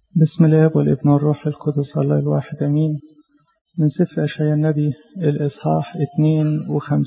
بسم الله والابن والروح القدس الله الواحد أمين من سفر أشعياء النبي الإصحاح 52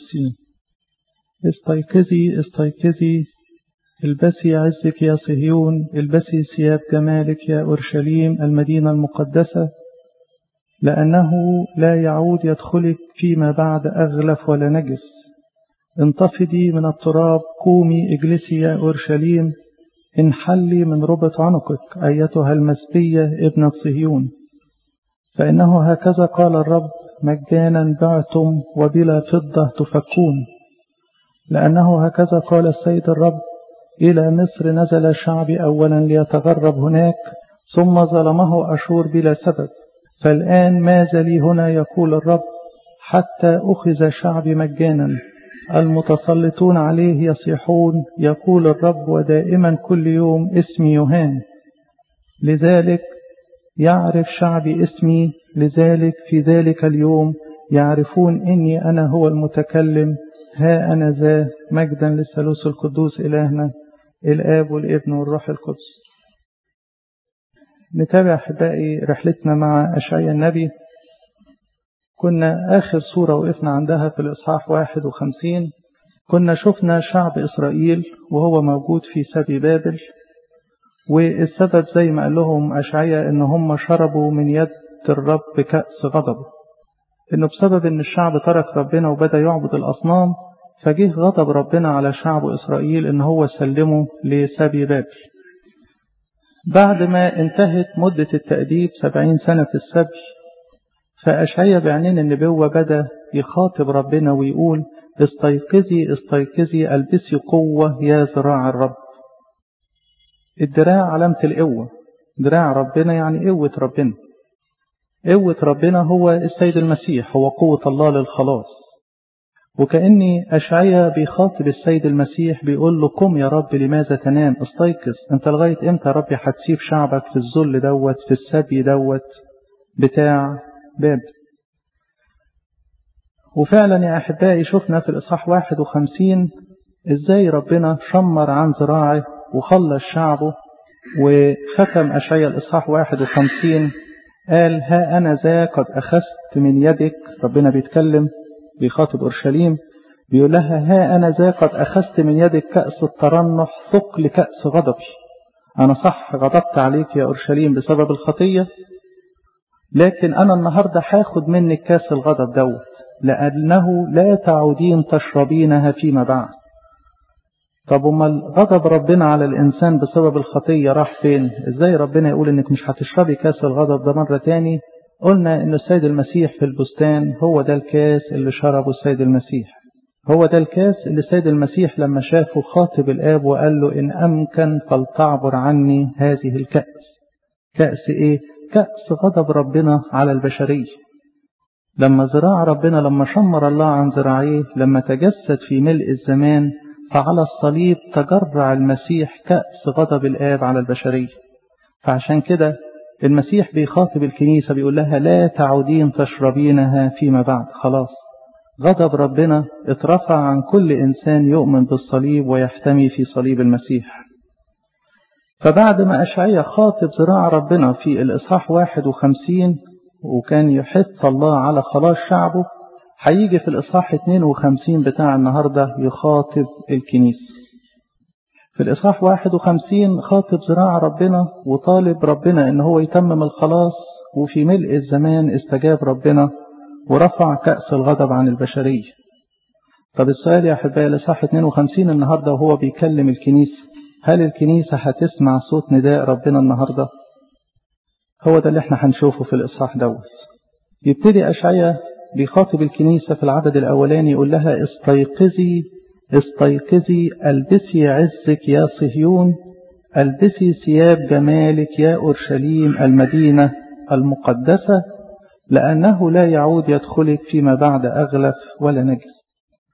استيقظي استيقظي البسي عزك يا صهيون البسي ثياب جمالك يا أورشليم المدينة المقدسة لأنه لا يعود يدخلك فيما بعد أغلف ولا نجس انتفضي من التراب قومي اجلسي يا أورشليم انحلي من ربط عنقك أيتها المسبية ابنة صهيون فإنه هكذا قال الرب مجانا بعتم وبلا فضة تفكون لأنه هكذا قال السيد الرب إلى مصر نزل شعبي أولا ليتغرب هناك ثم ظلمه أشور بلا سبب فالآن ماذا لي هنا يقول الرب حتى أخذ شعبي مجانا المتسلطون عليه يصيحون يقول الرب ودائما كل يوم اسمي يهان لذلك يعرف شعبي اسمي لذلك في ذلك اليوم يعرفون إني أنا هو المتكلم ها أنا ذا مجدا للثالوث القدوس إلهنا الآب والابن والروح القدس نتابع أحبائي رحلتنا مع أشعياء النبي كنا آخر صورة وقفنا عندها في الإصحاح 51 كنا شفنا شعب إسرائيل وهو موجود في سبي بابل والسبب زي ما قال لهم أشعياء إن هم شربوا من يد الرب كأس غضبه إنه بسبب إن الشعب ترك ربنا وبدأ يعبد الأصنام فجه غضب ربنا على شعب إسرائيل إن هو سلمه لسبي بابل بعد ما انتهت مدة التأديب سبعين سنة في السبي فأشعيا بعينين النبوة بدأ يخاطب ربنا ويقول استيقظي استيقظي البسي قوة يا ذراع الرب الدراع علامة القوة دراع ربنا يعني قوة ربنا قوة ربنا هو السيد المسيح هو قوة الله للخلاص وكأني أشعيا بيخاطب السيد المسيح بيقول له قم يا رب لماذا تنام استيقظ انت لغاية امتى يا رب هتسيب شعبك في الذل دوت في السبي دوت بتاع باب وفعلا يا أحبائي شفنا في الإصحاح 51 إزاي ربنا شمر عن ذراعه وخلص شعبه وختم أشعيا الإصحاح 51 قال ها أنا ذا قد أخذت من يدك ربنا بيتكلم بيخاطب أورشليم بيقول لها ها أنا ذا قد أخذت من يدك كأس الترنح ثقل كأس غضبي أنا صح غضبت عليك يا أورشليم بسبب الخطية لكن أنا النهاردة هاخد منك كاس الغضب دوت لأنه لا تعودين تشربينها فيما بعد طب وما غضب ربنا على الإنسان بسبب الخطية راح فين إزاي ربنا يقول إنك مش هتشربي كاس الغضب ده مرة تاني قلنا إن السيد المسيح في البستان هو ده الكاس اللي شربه السيد المسيح هو ده الكاس اللي السيد المسيح لما شافه خاطب الآب وقال له إن أمكن فلتعبر عني هذه الكأس كأس إيه كأس غضب ربنا على البشرية لما ذراع ربنا لما شمر الله عن ذراعيه لما تجسد في ملء الزمان فعلى الصليب تجرع المسيح كأس غضب الآب على البشرية فعشان كده المسيح بيخاطب الكنيسة بيقول لها لا تعودين تشربينها فيما بعد خلاص غضب ربنا اترفع عن كل إنسان يؤمن بالصليب ويحتمي في صليب المسيح فبعد ما أشعيا خاطب ذراع ربنا في الإصحاح 51 وكان يحث الله على خلاص شعبه هيجي في الإصحاح 52 بتاع النهاردة يخاطب الكنيسة في الإصحاح 51 خاطب ذراع ربنا وطالب ربنا إن هو يتمم الخلاص وفي ملء الزمان استجاب ربنا ورفع كأس الغضب عن البشرية طب السؤال يا أحبائي الإصحاح 52 النهاردة وهو بيكلم الكنيسة هل الكنيسة هتسمع صوت نداء ربنا النهاردة هو ده اللي احنا هنشوفه في الإصحاح دوت يبتدي أشعيا بيخاطب الكنيسة في العدد الأولاني يقول لها استيقظي استيقظي البسي عزك يا صهيون البسي ثياب جمالك يا أورشليم المدينة المقدسة لأنه لا يعود يدخلك فيما بعد أغلف ولا نجس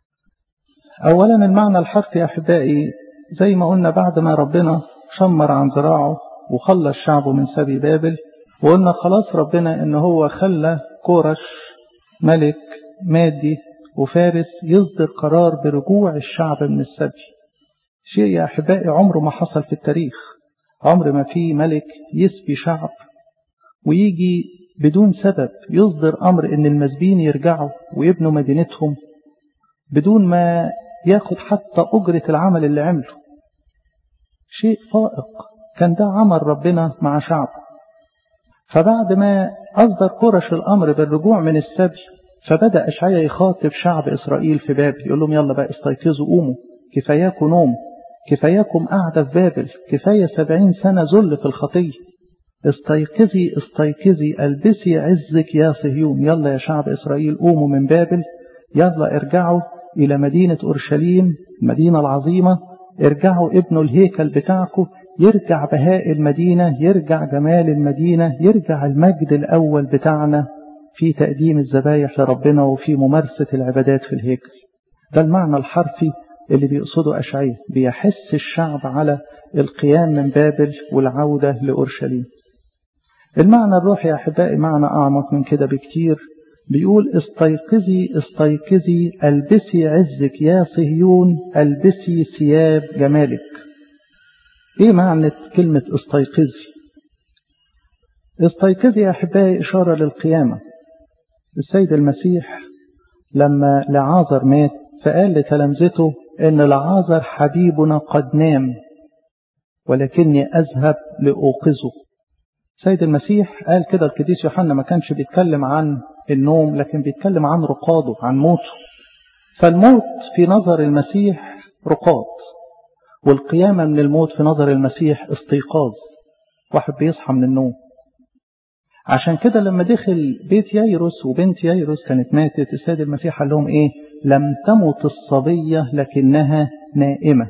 أولا المعنى الحرفي يا أحبائي زي ما قلنا بعد ما ربنا شمر عن ذراعه وخلى الشعب من سبي بابل وقلنا خلاص ربنا ان هو خلى كورش ملك مادي وفارس يصدر قرار برجوع الشعب من السبي شيء يا أحبائي عمره ما حصل في التاريخ عمر ما في ملك يسبي شعب ويجي بدون سبب يصدر أمر إن المسبين يرجعوا ويبنوا مدينتهم بدون ما ياخد حتى أجرة العمل اللي عمله شيء فائق كان ده عمل ربنا مع شعبه فبعد ما أصدر قرش الأمر بالرجوع من السبي فبدأ أشعيا يخاطب شعب إسرائيل في بابل يقول لهم يلا بقى استيقظوا قوموا كفاياكم نوم كفاياكم قاعدة في بابل كفاية سبعين سنة ذل في الخطية استيقظي استيقظي البسي عزك يا صهيون يلا يا شعب إسرائيل قوموا من بابل يلا ارجعوا إلى مدينة أورشليم المدينة العظيمة ارجعوا ابنوا الهيكل بتاعكم يرجع بهاء المدينة يرجع جمال المدينة يرجع المجد الأول بتاعنا في تقديم الذبايح لربنا وفي ممارسة العبادات في الهيكل ده المعنى الحرفي اللي بيقصده أشعية بيحس الشعب على القيام من بابل والعودة لأورشليم المعنى الروحي يا أحبائي معنى أعمق من كده بكتير بيقول استيقظي استيقظي البسي عزك يا صهيون البسي ثياب جمالك ايه معنى كلمة استيقظي استيقظي يا أحبائي إشارة للقيامة السيد المسيح لما لعازر مات فقال لتلامذته إن لعازر حبيبنا قد نام ولكني أذهب لأوقظه سيد المسيح قال كده القديس يوحنا ما كانش بيتكلم عن النوم لكن بيتكلم عن رقاده عن موته فالموت في نظر المسيح رقاد والقيامة من الموت في نظر المسيح استيقاظ واحد بيصحى من النوم عشان كده لما دخل بيت ييروس وبنت ييروس كانت ماتت السيد المسيح قال لهم ايه لم تمت الصبية لكنها نائمة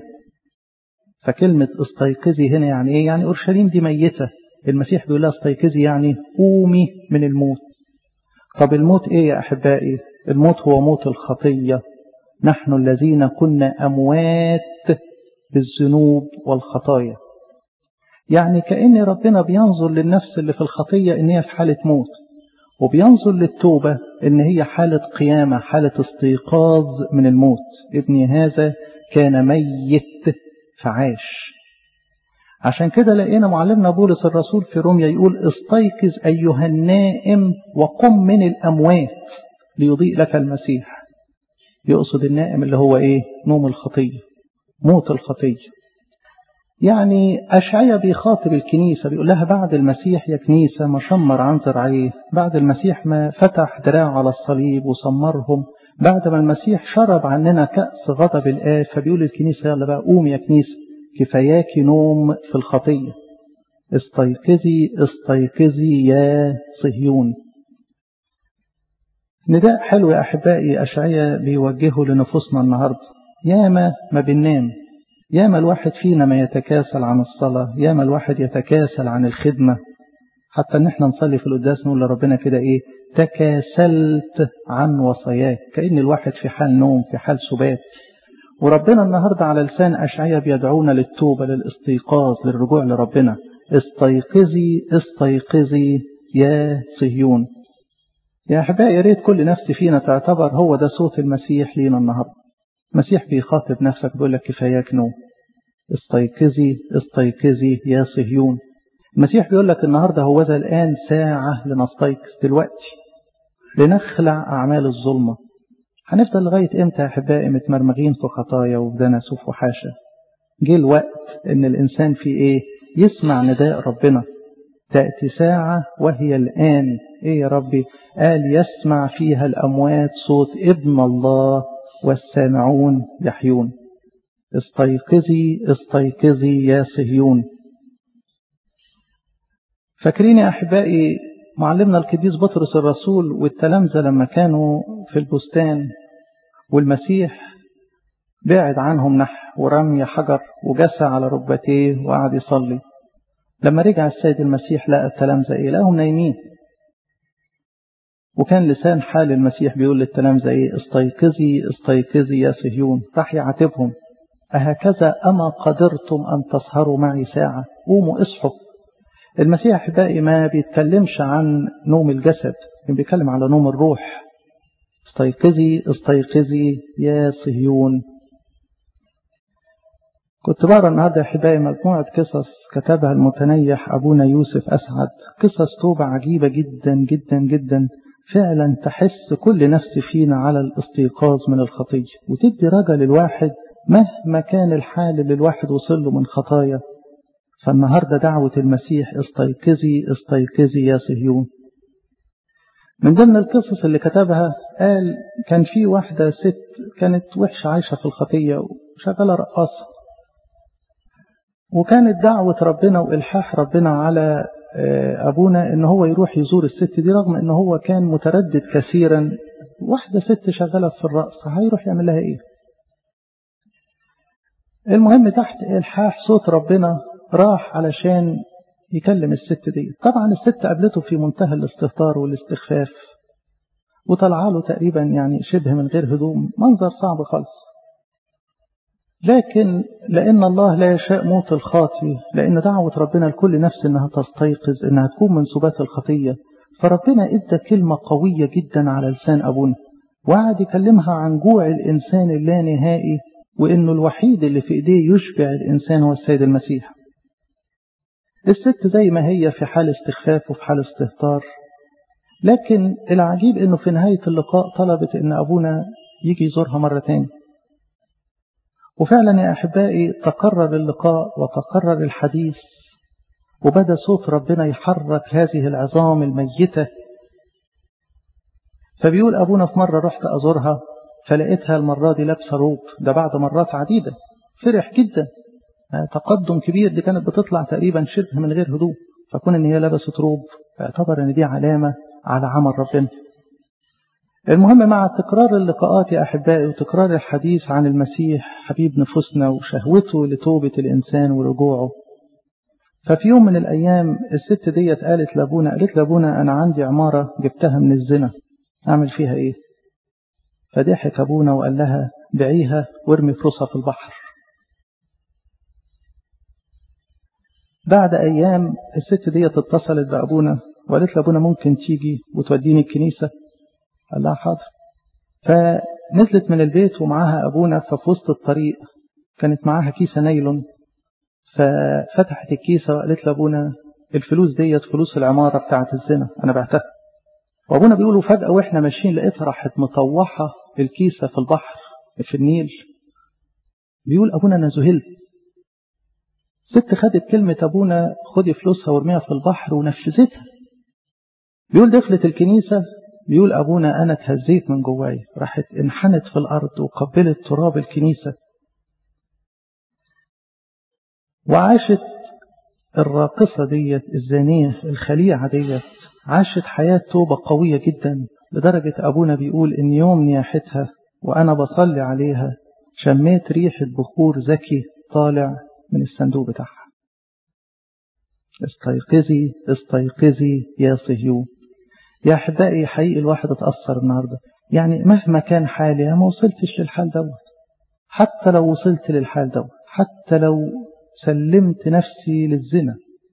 فكلمة استيقظي هنا يعني ايه يعني اورشليم دي ميتة المسيح بيقول لها استيقظي يعني قومي من الموت طب الموت ايه يا احبائي الموت هو موت الخطية نحن الذين كنا اموات بالذنوب والخطايا يعني كأن ربنا بينظر للنفس اللي في الخطية ان هي في حالة موت وبينظر للتوبة ان هي حالة قيامة حالة استيقاظ من الموت ابني هذا كان ميت فعاش عشان كده لقينا معلمنا بولس الرسول في روميا يقول استيقظ أيها النائم وقم من الأموات ليضيء لك المسيح يقصد النائم اللي هو ايه نوم الخطية موت الخطية يعني أشعية بيخاطب الكنيسة بيقول لها بعد المسيح يا كنيسة ما شمر عن ذرعيه بعد المسيح ما فتح دراع على الصليب وسمرهم بعد ما المسيح شرب عننا كأس غضب الآب فبيقول الكنيسة يلا بقى قوم يا كنيسة كفاياك نوم في الخطية استيقظي استيقظي يا صهيون نداء حلو يا أحبائي أشعية بيوجهه لنفوسنا النهاردة ياما ما بننام ياما الواحد فينا ما يتكاسل عن الصلاة ياما الواحد يتكاسل عن الخدمة حتى ان احنا نصلي في القداس نقول لربنا كده ايه تكاسلت عن وصاياك كأن الواحد في حال نوم في حال سبات وربنا النهاردة على لسان أشعية بيدعونا للتوبة للاستيقاظ للرجوع لربنا استيقظي استيقظي يا صهيون يا أحبائي يا ريت كل نفس فينا تعتبر هو ده صوت المسيح لينا النهاردة المسيح بيخاطب نفسك بيقول لك كفاياك نوم استيقظي استيقظي يا صهيون المسيح بيقول لك النهاردة هو ذا الآن ساعة لنستيقظ دلوقتي لنخلع أعمال الظلمة هنفضل لغاية امتى يا أحبائي متمرمغين في خطايا وفي دنسوف وحاشا جه الوقت ان الإنسان في ايه يسمع نداء ربنا تأتي ساعة وهي الآن ايه يا ربي قال يسمع فيها الأموات صوت ابن الله والسامعون يحيون استيقظي استيقظي يا صهيون فاكرين يا أحبائي معلمنا القديس بطرس الرسول والتلامذة لما كانوا في البستان والمسيح بعد عنهم نح ورمي حجر وجسى على ركبتيه وقعد يصلي لما رجع السيد المسيح لقى التلامذة ايه لقاهم نايمين وكان لسان حال المسيح بيقول للتلامذة ايه استيقظي استيقظي يا صهيون راح يعاتبهم أهكذا أما قدرتم أن تسهروا معي ساعة قوموا اصحوا المسيح أحبائي ما بيتكلمش عن نوم الجسد بيتكلم على نوم الروح استيقظي استيقظي يا صهيون كنت بقرا النهارده يا أحبائي مجموعة قصص كتبها المتنيح أبونا يوسف أسعد قصص توبة عجيبة جدا جدا جدا فعلا تحس كل نفس فينا على الاستيقاظ من الخطية وتدي رجا للواحد مهما كان الحال اللي الواحد وصل له من خطايا فالنهاردة دعوة المسيح استيقظي استيقظي يا صهيون من ضمن القصص اللي كتبها قال كان في واحدة ست كانت وحشة عايشة في الخطية وشغالة رقاصة وكانت دعوة ربنا وإلحاح ربنا على أبونا إن هو يروح يزور الست دي رغم إن هو كان متردد كثيرا واحدة ست شغالة في الرقص هيروح يعمل لها إيه المهم تحت إلحاح صوت ربنا راح علشان يكلم الست دي طبعا الست قابلته في منتهى الاستهتار والاستخفاف وطلع له تقريبا يعني شبه من غير هدوم منظر صعب خالص لكن لأن الله لا يشاء موت الخاطي لأن دعوة ربنا لكل نفس أنها تستيقظ أنها تكون من سبات الخطية فربنا إدى كلمة قوية جدا على لسان أبونا وقعد يكلمها عن جوع الإنسان اللانهائي وإنه الوحيد اللي في إيديه يشبع الإنسان هو السيد المسيح الست زي ما هي في حال استخفاف وفي حال استهتار لكن العجيب انه في نهاية اللقاء طلبت ان ابونا يجي يزورها مرة تاني وفعلا يا احبائي تكرر اللقاء وتكرر الحديث وبدا صوت ربنا يحرك هذه العظام الميتة فبيقول ابونا في مرة رحت ازورها فلقيتها المرة دي لابسة روب ده بعد مرات عديدة فرح جدا تقدم كبير دي كانت بتطلع تقريبا شبه من غير هدوء فكون ان هي لبست روب اعتبر ان دي علامة على عمل ربنا المهم مع تكرار اللقاءات يا أحبائي وتكرار الحديث عن المسيح حبيب نفوسنا وشهوته لتوبة الإنسان ورجوعه ففي يوم من الأيام الست ديت قالت لأبونا قالت لأبونا أنا عندي عمارة جبتها من الزنا أعمل فيها إيه فضحك أبونا وقال لها بيعيها وارمي فلوسها في البحر بعد أيام الست دي اتصلت بأبونا وقالت لأبونا ممكن تيجي وتوديني الكنيسة قال لها حاضر فنزلت من البيت ومعاها أبونا ففي وسط الطريق كانت معاها كيسة نايلون ففتحت الكيسة وقالت لأبونا الفلوس ديت فلوس العمارة بتاعت الزنا أنا بعتها وأبونا بيقولوا فجأة وإحنا ماشيين لقيتها راحت مطوحة الكيسة في البحر في النيل بيقول أبونا أنا ذهلت ست خدت كلمة أبونا خدي فلوسها وارميها في البحر ونفذتها بيقول دخلت الكنيسة بيقول أبونا أنا اتهزيت من جواي راحت انحنت في الأرض وقبلت تراب الكنيسة وعاشت الراقصة ديت الزانية الخليعة ديت عاشت حياة توبة قوية جدا لدرجة أبونا بيقول إن يوم نياحتها وأنا بصلي عليها شميت ريحة بخور زكي طالع من الصندوق بتاعها استيقظي استيقظي يا صهيون يا أحبائي حقيقي الواحد اتأثر النهاردة يعني مهما كان حالي أنا ما وصلتش للحال دوت حتى لو وصلت للحال دوت حتى لو سلمت نفسي للزنا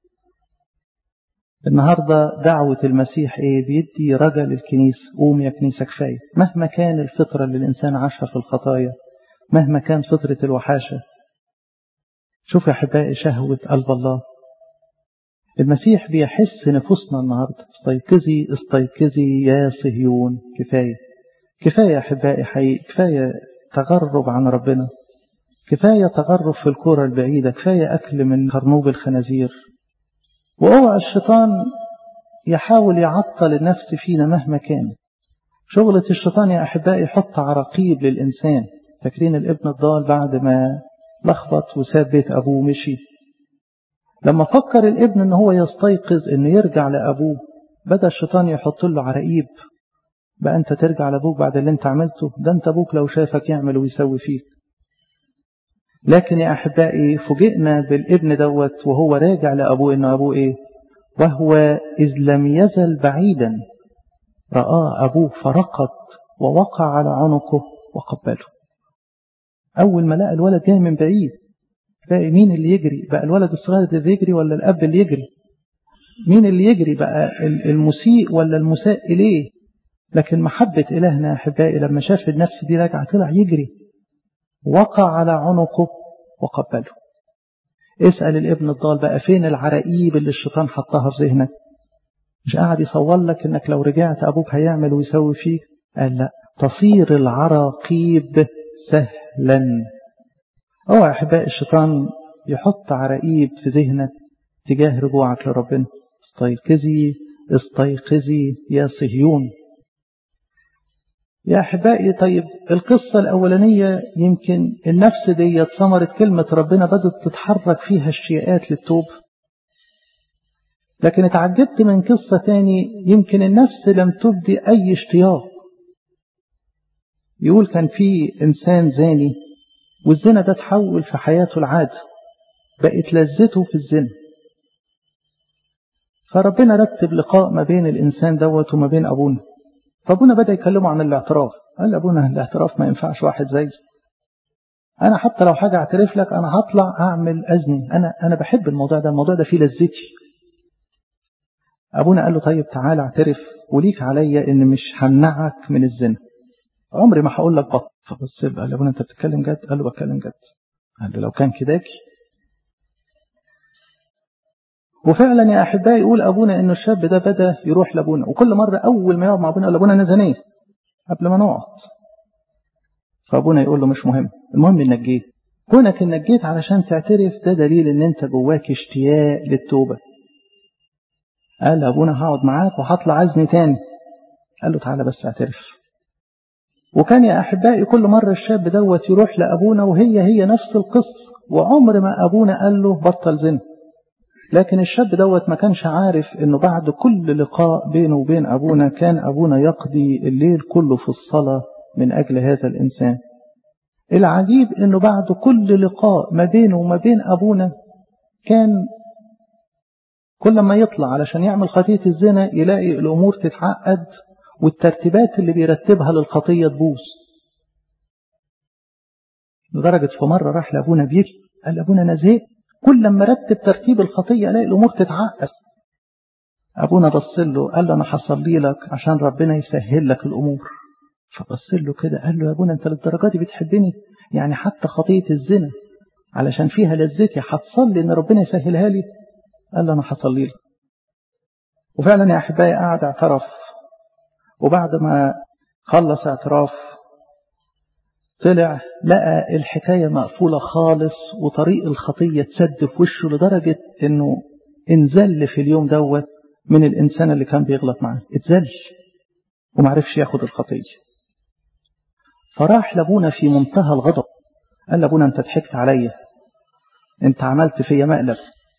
النهاردة دعوة المسيح ايه بيدي رجا للكنيسة قوم يا كنيسة كفاية مهما كان الفطرة اللي الإنسان عاشها في الخطايا مهما كان فطرة الوحاشة شوف يا أحبائي شهوة قلب الله المسيح بيحس نفوسنا النهاردة استيقظي استيقظي يا صهيون كفاية كفاية يا أحبائي حقيقي كفاية تغرب عن ربنا كفاية تغرب في الكرة البعيدة كفاية أكل من خرنوب الخنازير وأوعى الشيطان يحاول يعطل النفس فينا مهما كان شغلة الشيطان يا أحبائي يحط عراقيب للإنسان فاكرين الابن الضال بعد ما لخبط وساب بيت أبوه مشي لما فكر الابن ان هو يستيقظ انه يرجع لأبوه بدأ الشيطان يحط له عراقيب بقى انت ترجع لأبوك بعد اللي انت عملته ده انت أبوك لو شافك يعمل ويسوي فيك لكن يا أحبائي فوجئنا بالابن دوت وهو راجع لأبوه إنه أبوه إيه وهو إذ لم يزل بعيدا رآه أبوه فرقد ووقع على عنقه وقبله أول ما لقى الولد جاي من بعيد بقى مين اللي يجري بقى الولد الصغير اللي يجري ولا الأب اللي يجري مين اللي يجري بقى المسيء ولا المساء إليه لكن محبة إلهنا يا أحبائي لما شاف النفس دي راجعة طلع يجري وقع على عنقه وقبله اسأل الابن الضال بقى فين العراقيب اللي الشيطان حطها في ذهنك مش قاعد يصور لك انك لو رجعت ابوك هيعمل ويسوي فيك قال لا تصير العراقيب سهلا اوعى احباء الشيطان يحط عراقيب في ذهنك تجاه رجوعك لربنا استيقظي استيقظي يا صهيون يا أحبائي طيب القصة الأولانية يمكن النفس دي ثمرت كلمة ربنا بدأت تتحرك فيها الشيئات للتوب لكن اتعجبت من قصة تاني يمكن النفس لم تبدي أي اشتياق يقول كان في إنسان زاني والزنا ده تحول في حياته العادة بقت لذته في الزنا فربنا رتب لقاء ما بين الإنسان دوت وما بين أبونا فابونا بدأ يكلمه عن الاعتراف قال ابونا الاعتراف ما ينفعش واحد زي انا حتى لو حاجة اعترف لك انا هطلع اعمل ازني انا انا بحب الموضوع ده الموضوع ده فيه لذتي ابونا قال له طيب تعالى اعترف وليك عليا ان مش همنعك من الزنا عمري ما هقول لك بط فبص قال له ابونا انت بتتكلم جد قال له بتكلم جد قال له لو كان كداكي وفعلا يا أحبائي يقول أبونا إن الشاب ده بدأ يروح لأبونا وكل مرة أول ما يقعد مع أبونا يقول أبونا أنا زنيت قبل ما نقعد فأبونا يقول له مش مهم المهم إنك جيت كونك إنك جيت علشان تعترف ده دليل إن أنت جواك اشتياق للتوبة قال أبونا هقعد معاك وهطلع عزني تاني قال له تعالى بس اعترف وكان يا أحبائي كل مرة الشاب دوت يروح لأبونا وهي هي نفس القصة وعمر ما أبونا قال له بطل زنا لكن الشاب دوت ما كانش عارف انه بعد كل لقاء بينه وبين ابونا كان ابونا يقضي الليل كله في الصلاة من اجل هذا الانسان العجيب انه بعد كل لقاء ما بينه وما بين ابونا كان كل ما يطلع علشان يعمل خطية الزنا يلاقي الامور تتعقد والترتيبات اللي بيرتبها للخطية تبوظ لدرجة في مرة راح لابونا بيجي قال لابونا انا زهقت كل لما رتب ترتيب الخطية الاقي الأمور تتعقد أبونا بص له قال له أنا هصلي لك عشان ربنا يسهل لك الأمور فبص له كده قال له يا أبونا أنت للدرجة دي بتحبني يعني حتى خطية الزنا علشان فيها لذتي هتصلي إن ربنا يسهلها لي قال له أنا هصلي لك وفعلا يا أحبائي قعد اعترف وبعد ما خلص اعتراف طلع لقى الحكاية مقفولة خالص وطريق الخطية تسد في وشه لدرجة انه انزل في اليوم دوت من الانسان اللي كان بيغلط معاه اتزل ومعرفش ياخد الخطية فراح لابونا في منتهى الغضب قال لابونا انت ضحكت عليا انت عملت فيا مقلب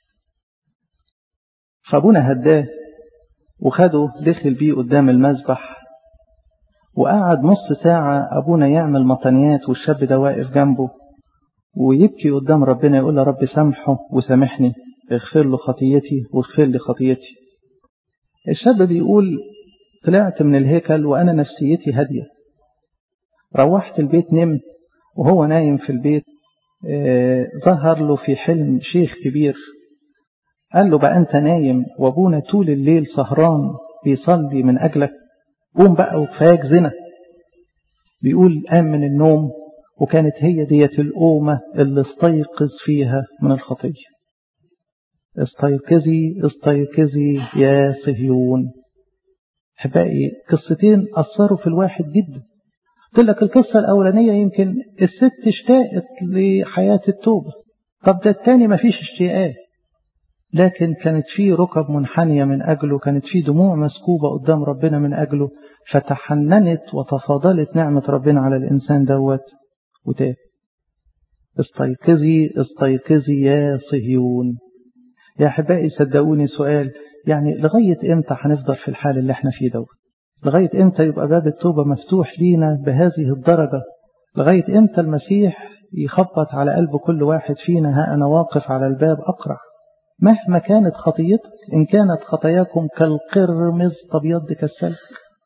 فابونا هداه وخده دخل بيه قدام المذبح وقعد نص ساعة أبونا يعمل مطنيات والشاب ده واقف جنبه ويبكي قدام ربنا يقول له رب سامحه وسامحني اغفر له خطيتي واغفر لي خطيتي الشاب بيقول طلعت من الهيكل وأنا نفسيتي هادية روحت البيت نمت وهو نايم في البيت اه ظهر له في حلم شيخ كبير قال له بقى أنت نايم وأبونا طول الليل سهران بيصلي من أجلك قوم بقى وكفاياك زنا بيقول قام من النوم وكانت هي ديت القومة اللي استيقظ فيها من الخطية استيقظي استيقظي يا صهيون احبائي قصتين أثروا في الواحد جدا قلت لك القصة الأولانية يمكن الست اشتاقت لحياة التوبة طب ده التاني مفيش اشتياقات لكن كانت في ركب منحنية من أجله كانت في دموع مسكوبة قدام ربنا من أجله فتحننت وتفاضلت نعمة ربنا على الإنسان دوت وتاب استيقظي استيقظي يا صهيون يا أحبائي صدقوني سؤال يعني لغاية إمتى هنفضل في الحال اللي احنا فيه دوت لغاية إمتى يبقى باب التوبة مفتوح لينا بهذه الدرجة لغاية إمتى المسيح يخبط على قلب كل واحد فينا ها أنا واقف على الباب أقرع مهما كانت خطيتك إن كانت خطاياكم كالقرمز تبيض كالسلك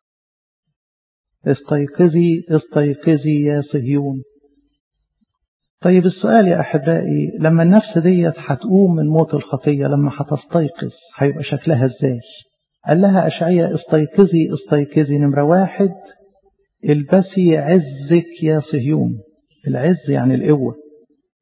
استيقظي استيقظي يا صهيون طيب السؤال يا أحبائي لما النفس ديت هتقوم من موت الخطية لما هتستيقظ هيبقى شكلها ازاي قال لها أشعية استيقظي استيقظي نمرة واحد البسي عزك يا صهيون العز يعني القوة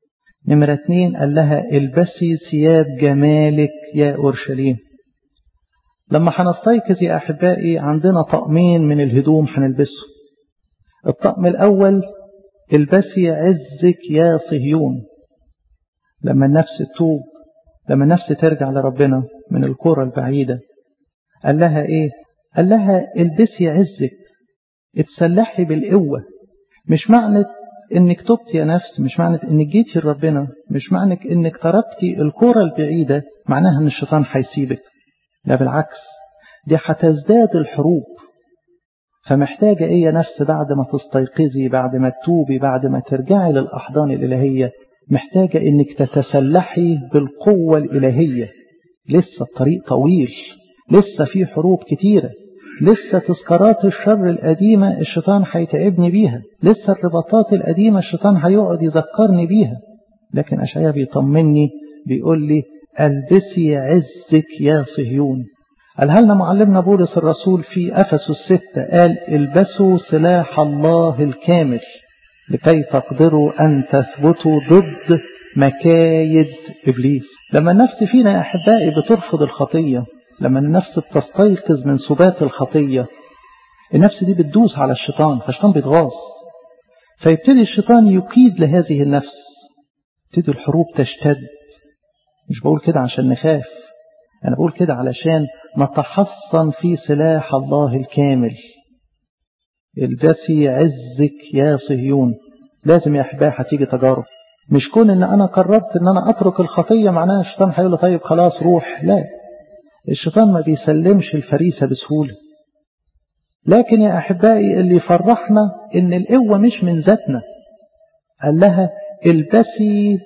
نمرة اتنين قال لها البسي ثياب جمالك يا أورشليم لما هنستيقظ يا أحبائي عندنا طقمين من الهدوم هنلبسه الطقم الأول البسي عزك يا صهيون لما النفس تتوب لما النفس ترجع لربنا من الكرة البعيدة قال لها ايه قال لها البسي عزك اتسلحي بالقوة مش معنى انك تبت يا نفس مش معنى انك جيتي لربنا مش معنى انك تركتي الكرة البعيدة معناها ان الشيطان هيسيبك لا بالعكس دي هتزداد الحروب فمحتاجة ايه يا نفس بعد ما تستيقظي بعد ما تتوبي بعد ما ترجعي للأحضان الإلهية محتاجة انك تتسلحي بالقوة الإلهية لسه الطريق طويل لسه في حروب كتيرة لسه تذكارات الشر القديمة الشيطان هيتعبني بيها لسه الرباطات القديمة الشيطان هيقعد يذكرني بيها لكن أشعيا بيطمني بيقول لي البسي عزك يا صهيون قالها لنا معلمنا بولس الرسول في أفسس الستة قال البسوا سلاح الله الكامل لكي تقدروا أن تثبتوا ضد مكايد إبليس لما النفس فينا يا أحبائي بترفض الخطية لما النفس بتستيقظ من سبات الخطية النفس دي بتدوس على الشيطان فالشيطان بيتغاظ فيبتدي الشيطان يقيد لهذه النفس تبتدي الحروب تشتد مش بقول كده عشان نخاف أنا بقول كده علشان نتحصن في سلاح الله الكامل البسي عزك يا صهيون لازم يا أحبائي هتيجي تجارب مش كون ان انا قررت ان انا اترك الخطية معناها الشيطان هيقول له طيب خلاص روح لا الشيطان ما بيسلمش الفريسة بسهولة لكن يا أحبائي اللي فرحنا إن القوة مش من ذاتنا قال لها البسي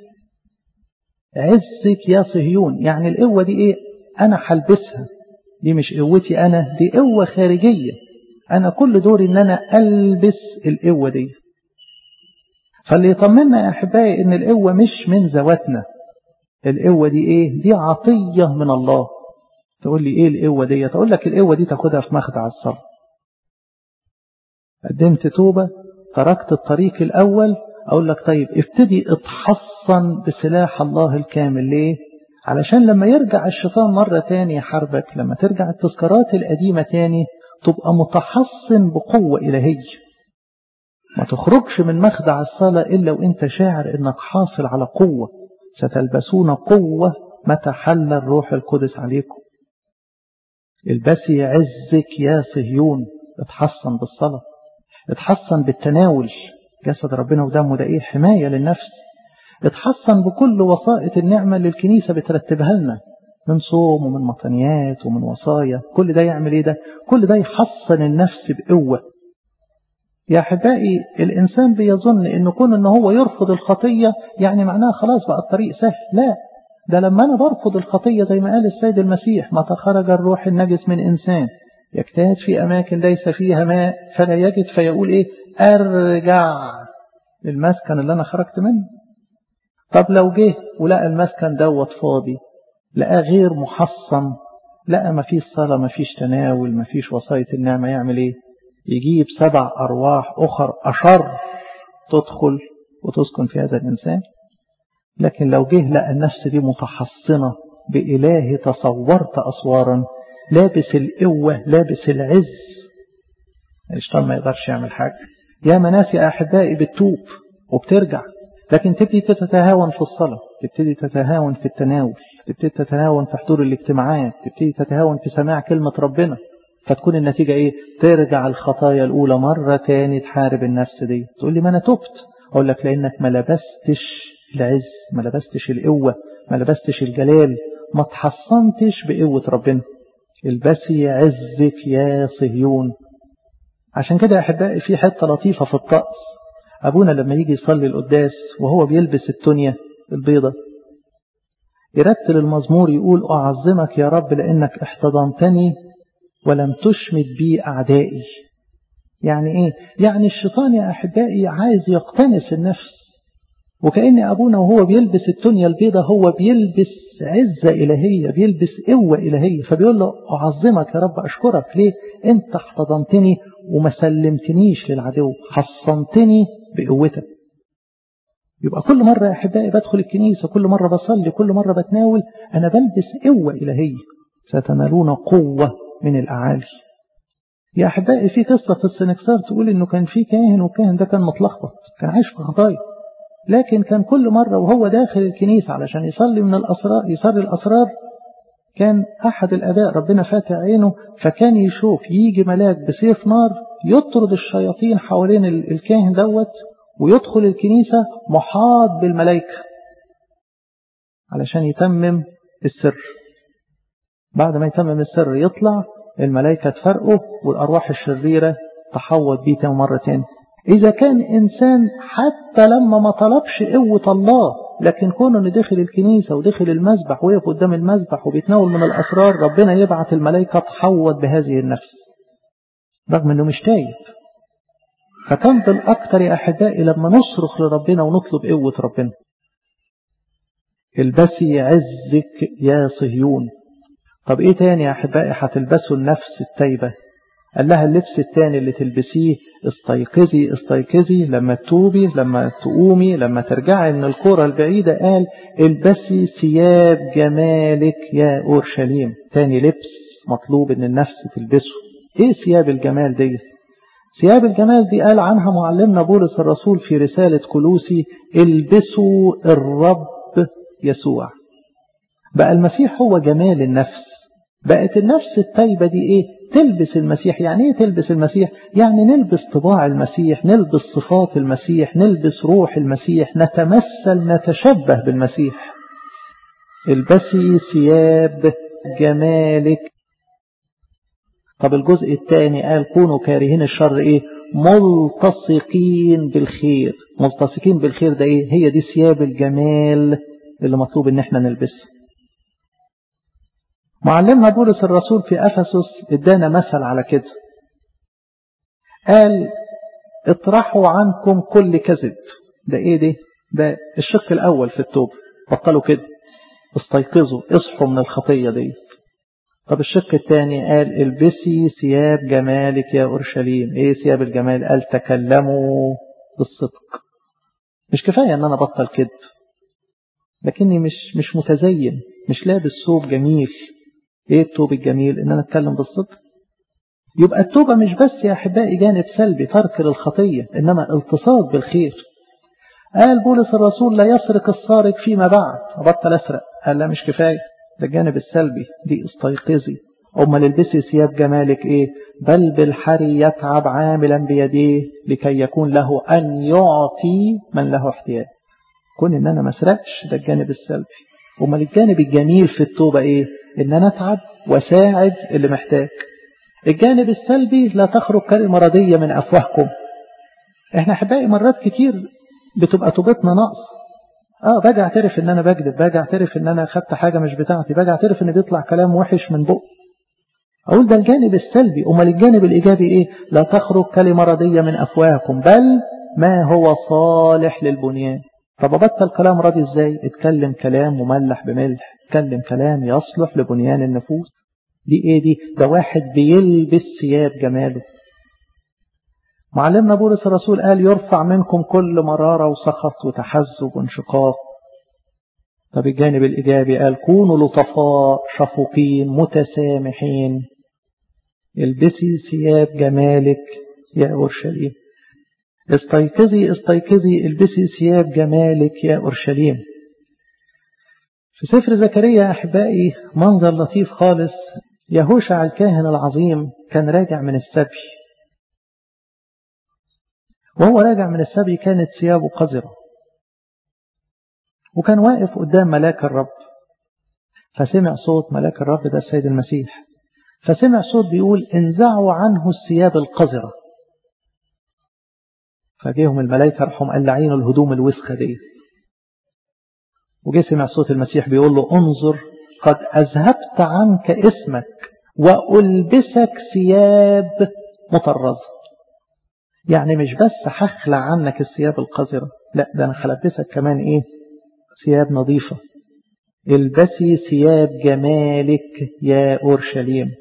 عزك يا صهيون يعني القوة دي إيه أنا هلبسها دي مش قوتي أنا دي قوة خارجية أنا كل دوري إن أنا ألبس القوة دي فاللي يطمنا يا أحبائي إن القوة مش من ذواتنا القوة دي إيه دي عطية من الله تقول لي ايه القوة دي تقول لك القوة دي تاخدها في مخدع الصلاة قدمت توبة تركت الطريق الأول أقول لك طيب ابتدي اتحصن بسلاح الله الكامل ليه علشان لما يرجع الشيطان مرة تاني يحاربك لما ترجع التذكارات القديمة تاني تبقى متحصن بقوة إلهية ما تخرجش من مخدع الصلاة إلا وإنت شاعر إنك حاصل على قوة ستلبسون قوة متى حل الروح القدس عليكم البسي عزك يا صهيون اتحصن بالصلاة اتحصن بالتناول جسد ربنا ودمه ده ايه حماية للنفس اتحصن بكل وسائط النعمة اللي الكنيسة بترتبها لنا من صوم ومن مطنيات ومن وصايا كل ده يعمل ايه ده كل ده يحصن النفس بقوة يا أحبائي الإنسان بيظن إن كون إن هو يرفض الخطية يعني معناها خلاص بقى الطريق سهل لا ده لما أنا برفض الخطية زي ما قال السيد المسيح متى خرج الروح النجس من إنسان يجتهد في أماكن ليس فيها ماء فلا يجد فيقول إيه أرجع للمسكن اللي أنا خرجت منه طب لو جه ولقى المسكن دوت فاضي لقى غير محصن لقى ما فيش صلاة ما فيش تناول ما فيش وصاية النعمة يعمل إيه يجيب سبع أرواح أخر أشر تدخل وتسكن في هذا الإنسان لكن لو جه لقى النفس دي متحصنة بإله تصورت أسوارا لابس القوة لابس العز الشيطان ما يقدرش يعمل حاجة يا مناس يا أحبائي بتتوب وبترجع لكن تبتدي تتهاون في الصلاة تبتدي تتهاون في التناول تبتدي تتهاون في حضور الاجتماعات تبتدي تتهاون في سماع كلمة ربنا فتكون النتيجة ايه ترجع الخطايا الأولى مرة تاني تحارب النفس دي تقول لي ما أنا تبت أقول لك لأنك ما لبستش العز ما لبستش القوة ما لبستش الجلال ما تحصنتش بقوة ربنا البسي عزك يا صهيون عشان كده يا أحبائي في حتة لطيفة في الطقس أبونا لما يجي يصلي القداس وهو بيلبس التونية البيضة يرتل المزمور يقول أعظمك يا رب لأنك احتضنتني ولم تشمت بي أعدائي يعني إيه؟ يعني الشيطان يا أحبائي عايز يقتنس النفس وكأن أبونا وهو بيلبس التونية البيضة هو بيلبس عزة إلهية بيلبس قوة إلهية فبيقول له أعظمك يا رب أشكرك ليه أنت احتضنتني وما سلمتنيش للعدو حصنتني بقوتك يبقى كل مرة يا أحبائي بدخل الكنيسة كل مرة بصلي كل مرة بتناول أنا بلبس قوة إلهية ستنالون قوة من الأعالي يا أحبائي في قصة في السنكسار تقول إنه كان في كاهن والكاهن ده كان متلخبط كان عايش في خطايا لكن كان كل مرة وهو داخل الكنيسة علشان يصلي من الأسرار يصلي الأسرار كان أحد الأداء ربنا فاتح عينه فكان يشوف يجي ملاك بسيف نار يطرد الشياطين حوالين الكاهن دوت ويدخل الكنيسة محاط بالملائكة علشان يتمم السر بعد ما يتمم السر يطلع الملائكة تفرقه والأرواح الشريرة تحوط بيه مرة تاني إذا كان إنسان حتى لما ما طلبش قوة الله لكن كونه إنه دخل الكنيسة ودخل المسبح ويقف قدام المسبح وبيتناول من الأسرار ربنا يبعت الملائكة تحوط بهذه النفس رغم إنه مش تايب فكان بالأكثر يا أحبائي لما نصرخ لربنا ونطلب قوة ربنا البسي عزك يا صهيون طب ايه تاني يا أحبائي هتلبسوا النفس التايبة قال لها اللبس التاني اللي تلبسيه استيقظي استيقظي لما تتوبي لما تقومي لما ترجعي من الكرة البعيدة قال البسي ثياب جمالك يا أورشليم تاني لبس مطلوب ان النفس تلبسه ايه ثياب الجمال دي ثياب الجمال دي قال عنها معلمنا بولس الرسول في رسالة كلوسي البسوا الرب يسوع بقى المسيح هو جمال النفس بقت النفس التايبة دي ايه تلبس المسيح يعني ايه تلبس المسيح يعني نلبس طباع المسيح نلبس صفات المسيح نلبس روح المسيح نتمثل نتشبه بالمسيح البسي ثياب جمالك طب الجزء الثاني قال كونوا كارهين الشر ايه ملتصقين بالخير ملتصقين بالخير ده ايه هي دي ثياب الجمال اللي مطلوب ان احنا نلبسها معلمنا بولس الرسول في أفسس ادانا مثل على كده قال اطرحوا عنكم كل كذب ده ايه ده ده الشق الاول في التوبة بطلوا كده استيقظوا اصحوا من الخطية دي طب الشق الثاني قال البسي ثياب جمالك يا أورشليم ايه ثياب الجمال قال تكلموا بالصدق مش كفاية ان انا بطل كذب لكني مش مش متزين مش لابس ثوب جميل ايه التوب الجميل ان انا اتكلم بالصدق يبقى التوبة مش بس يا احبائي جانب سلبي ترك للخطية انما التصاق بالخير قال بولس الرسول لا يسرق السارق فيما بعد أبطل أسرق قال لا مش كفاية ده الجانب السلبي دي استيقظي أمال البسي ثياب جمالك إيه بل بالحري يتعب عاملا بيديه لكي يكون له أن يعطي من له احتياج كون إن أنا ما اسرقش ده الجانب السلبي أمال الجانب الجميل في التوبة إيه إن أنا أتعب وساعد اللي محتاج الجانب السلبي لا تخرج كلمة ردية من أفواهكم احنا احبائي مرات كتير بتبقى توبتنا نقص اه باجي اعترف ان انا بكذب باجي اعترف ان انا خدت حاجة مش بتاعتي باجي اعترف ان بيطلع كلام وحش من بق اقول ده الجانب السلبي امال الجانب الايجابي ايه لا تخرج كلمة ردية من افواهكم بل ما هو صالح للبنيان طب ابطل كلام راضي ازاي اتكلم كلام مملح بملح اتكلم كلام يصلح لبنيان النفوس دي ايه دي ده واحد بيلبس ثياب جماله معلمنا بولس الرسول قال يرفع منكم كل مرارة وسخط وتحزب وانشقاق طب الجانب الإيجابي قال كونوا لطفاء شفوقين متسامحين البسي ثياب جمالك يا أورشليم استيقظي استيقظي البسي ثياب جمالك يا أورشليم في سفر زكريا أحبائي منظر لطيف خالص يهوشع الكاهن العظيم كان راجع من السبي وهو راجع من السبي كانت ثيابه قذرة وكان واقف قدام ملاك الرب فسمع صوت ملاك الرب ده السيد المسيح فسمع صوت بيقول انزعوا عنه الثياب القذرة فجيهم الملائكة راحوا مقلعين الهدوم الوسخة دي وجي سمع صوت المسيح بيقول له انظر قد أذهبت عنك اسمك وألبسك ثياب مطرزة يعني مش بس هخلع عنك الثياب القذرة لا ده أنا هلبسك كمان إيه ثياب نظيفة البسي ثياب جمالك يا أورشليم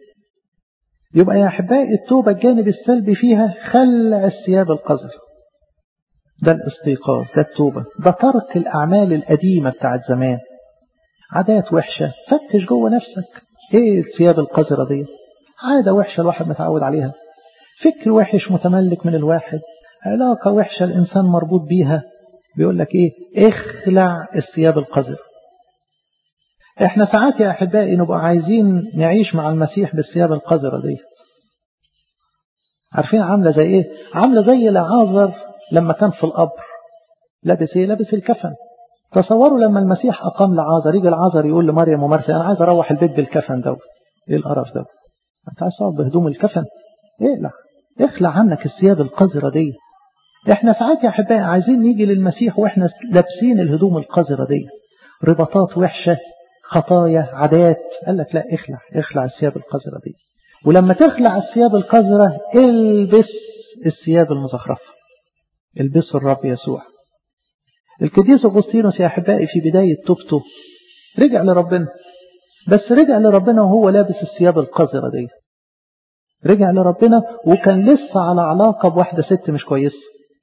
يبقى يا أحبائي التوبة الجانب السلبي فيها خلع الثياب القذرة ده الاستيقاظ ده التوبة ده ترك الأعمال القديمة بتاعت زمان عادات وحشة فتش جوه نفسك ايه الثياب القذرة دي عادة وحشة الواحد متعود عليها فكر وحش متملك من الواحد علاقة وحشة الإنسان مربوط بيها بيقول لك ايه اخلع الثياب القذرة احنا ساعات يا احبائي نبقى عايزين نعيش مع المسيح بالثياب القذرة دي عارفين عاملة زي ايه عاملة زي لعازر لما كان في القبر لابس ايه لابس الكفن تصوروا لما المسيح اقام لعازر يجي العازر يقول لمريم ومرثا انا عايز اروح البيت بالكفن دوت ايه القرف ده انت عايز تقعد بهدوم الكفن اقلع اخلع عنك الثياب القذرة دي احنا ساعات يا احبائي عايزين نيجي للمسيح واحنا لابسين الهدوم القذرة دي رباطات وحشة خطايا عادات قال لك لا اخلع اخلع الثياب القذرة دي ولما تخلع الثياب القذرة البس الثياب المزخرفة البسوا الرب يسوع القديس أغسطينوس يا أحبائي في بداية توبته رجع لربنا بس رجع لربنا وهو لابس الثياب القذرة دي رجع لربنا وكان لسه على علاقة بواحدة ست مش كويسة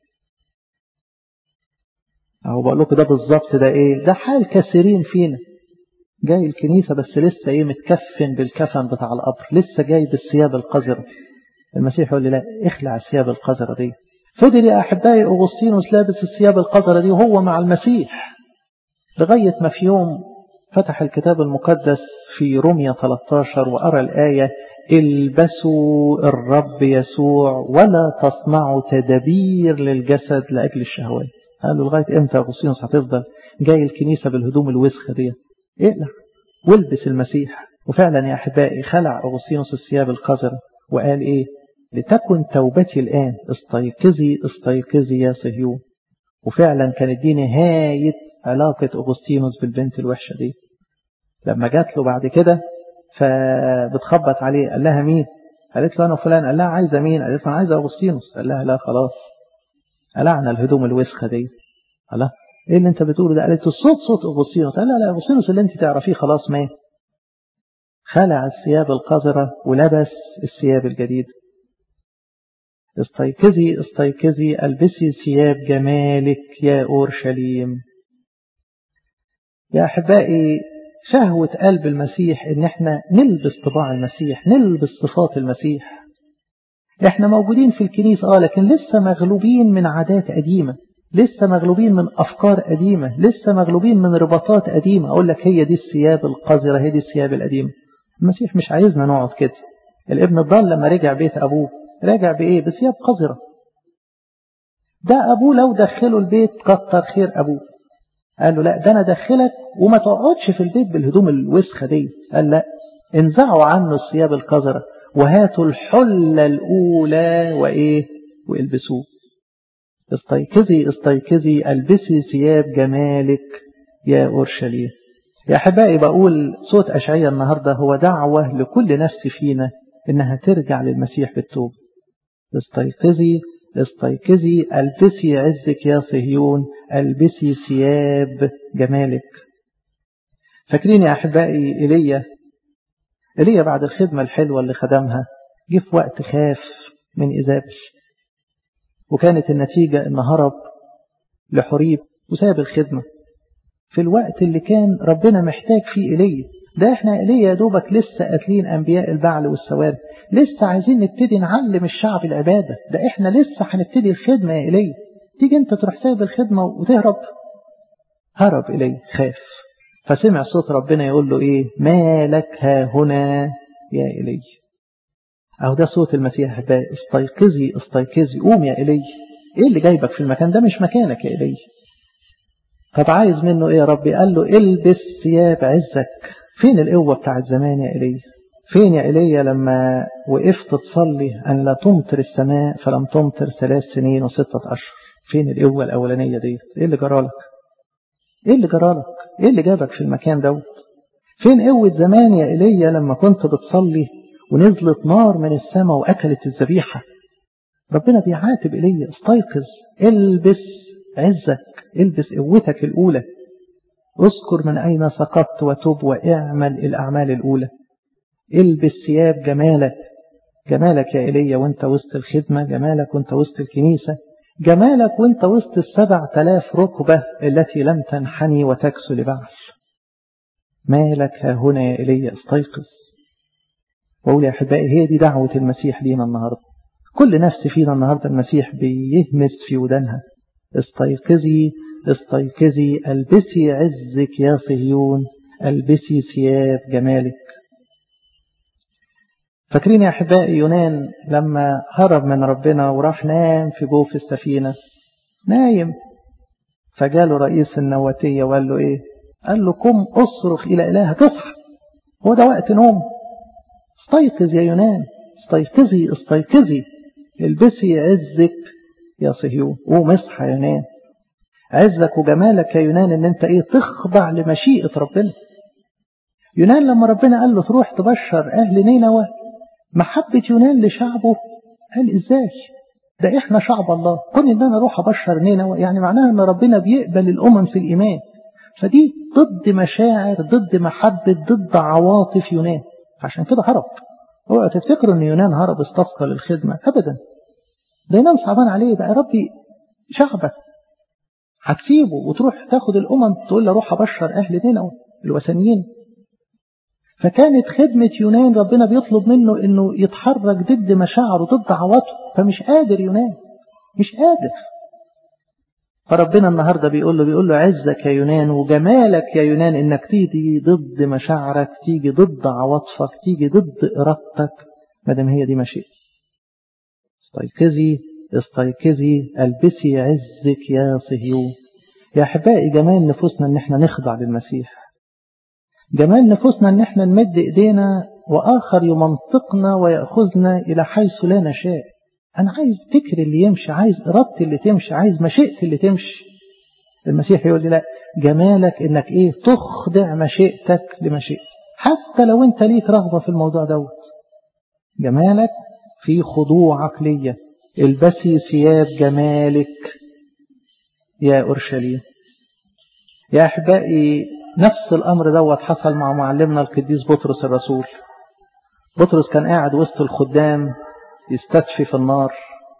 أهو بقول لكم ده بالظبط ده إيه ده حال كثيرين فينا جاي الكنيسة بس لسه إيه متكفن بالكفن بتاع القبر لسه جاي بالثياب القذرة المسيح يقول لي لا اخلع الثياب القذرة دي فضل يا أحبائي أغسطينوس لابس الثياب القذرة دي وهو مع المسيح لغاية ما في يوم فتح الكتاب المقدس في رومية 13 وأرى الآية البسوا الرب يسوع ولا تصنعوا تدبير للجسد لأجل الشهوات قالوا لغاية امتى أغسطينوس هتفضل جاي الكنيسة بالهدوم الوسخة دي اقلع والبس المسيح وفعلا يا أحبائي خلع أغسطينوس الثياب القذرة وقال إيه لتكن توبتي الآن استيقظي استيقظي يا صهيون وفعلا كانت دي نهاية علاقة أغسطينوس بالبنت الوحشة دي لما جات له بعد كده فبتخبط عليه قال لها مين قالت له أنا فلان قال لها عايزة مين قالت له أنا عايزة أغسطينوس قال لها لا خلاص قلعنا الهدوم الوسخة دي قال لها ايه اللي انت بتقوله ده قالت الصوت صوت أغسطينوس قال لا لا أغسطينوس اللي انت تعرفيه خلاص مات خلع الثياب القذرة ولبس الثياب الجديد استيقظي استيقظي البسي ثياب جمالك يا أورشليم يا أحبائي شهوة قلب المسيح إن احنا نلبس طباع المسيح نلبس صفات المسيح احنا موجودين في الكنيسة اه لكن لسه مغلوبين من عادات قديمة لسه مغلوبين من أفكار قديمة لسه مغلوبين من رباطات قديمة أقول لك هي دي الثياب القذرة هي دي الثياب القديمة المسيح مش عايزنا نقعد كده الابن الضال لما رجع بيت أبوه راجع بإيه بثياب قذرة ده أبوه لو دخله البيت كتر خير أبوه قال له لا ده أنا دخلك وما تقعدش في البيت بالهدوم الوسخة دي قال لا انزعوا عنه الثياب القذرة وهاتوا الحلة الأولى وإيه والبسوه استيقظي استيقظي البسي ثياب جمالك يا أورشليم يا أحبائي بقول صوت أشعية النهاردة هو دعوة لكل نفس فينا إنها ترجع للمسيح بالتوبة استيقظي استيقظي البسي عزك يا صهيون البسي ثياب جمالك فاكرين يا أحبائي إيليا إيليا بعد الخدمة الحلوة اللي خدمها جه في وقت خاف من إيزابل وكانت النتيجة إن هرب لحريب وساب الخدمة في الوقت اللي كان ربنا محتاج فيه إيليا ده احنا إيليا يا دوبك لسه قاتلين أنبياء البعل والسواري لسه عايزين نبتدي نعلم الشعب العبادة ده احنا لسه هنبتدي الخدمة يا إيليا تيجي انت تروح سايب الخدمة وتهرب هرب إليه خاف فسمع صوت ربنا يقول له ايه مالك ها هنا يا إلي أو ده صوت المسيح بقى استيقظي استيقظي قوم يا إلي ايه اللي جايبك في المكان ده مش مكانك يا إلي طب عايز منه ايه يا ربي قال له البس ثياب عزك فين القوة بتاعت زمان يا إلي فين يا إيليا لما وقفت تصلي أن لا تمطر السماء فلم تمطر ثلاث سنين وستة أشهر فين القوة الأولانية دي إيه اللي جرالك إيه اللي جرالك إيه اللي جابك في المكان دوت فين قوة زمان يا إيليا لما كنت بتصلي ونزلت نار من السماء وأكلت الذبيحة ربنا بيعاتب إيليا استيقظ البس عزك البس قوتك الأولى اذكر من أين سقطت وتب واعمل الأعمال الأولى البس ثياب جمالك جمالك يا إيليا وانت وسط الخدمة جمالك وانت وسط الكنيسة جمالك وانت وسط السبع تلاف ركبة التي لم تنحني وتكسو لبعث مالك ها هنا يا إلي استيقظ وأقول يا أحبائي هي دي دعوة المسيح لينا النهاردة كل نفس فينا النهاردة المسيح بيهمس في ودانها استيقظي استيقظي البسي عزك يا صهيون البسي ثياب جمالك فاكرين يا أحبائي يونان لما هرب من ربنا وراح نام في جوف السفينة نايم فجاله رئيس النواتية وقال له إيه قال له قم أصرخ إلى إله تصحى هو ده وقت نوم استيقظ يا يونان استيقظي استيقظي البسي عزك يا صهيون قوم اصحى يا يونان عزك وجمالك يا يونان ان انت ايه تخضع لمشيئة ربنا يونان لما ربنا قال له تروح تبشر اهل نينوى محبة يونان لشعبه قال ازاي ده احنا شعب الله كون ان انا اروح ابشر نينوى يعني معناها ان ربنا بيقبل الامم في الايمان فدي ضد مشاعر ضد محبة ضد عواطف يونان عشان كده هرب اوعى تفتكروا ان يونان هرب استسقى للخدمة ابدا ده يونان صعبان عليه بقى ربي شعبك هتسيبه وتروح تاخد الامم تقول له روح ابشر اهل نينوى الوثنيين فكانت خدمة يونان ربنا بيطلب منه انه يتحرك ضد مشاعره ضد عواطفه فمش قادر يونان مش قادر فربنا النهاردة بيقول له بيقول له عزك يا يونان وجمالك يا يونان انك تيجي ضد مشاعرك تيجي ضد عواطفك تيجي ضد ارادتك ما دام هي دي مشيئة استيقظي استيقظي البسي عزك يا صهيون يا احبائي جمال نفوسنا ان احنا نخضع للمسيح جمال نفوسنا ان احنا نمد ايدينا واخر يمنطقنا وياخذنا الى حيث لا نشاء انا عايز فكري اللي يمشي عايز ارادتي اللي تمشي عايز مشيئتي اللي تمشي المسيح يقول لي لا جمالك انك ايه تخضع مشيئتك لمشيئتي حتى لو انت ليك رغبة في الموضوع دوت جمالك في خضوعك ليا البسي ثياب جمالك يا أورشليم يا أحبائي نفس الأمر دوت حصل مع معلمنا القديس بطرس الرسول بطرس كان قاعد وسط الخدام يستدفي في النار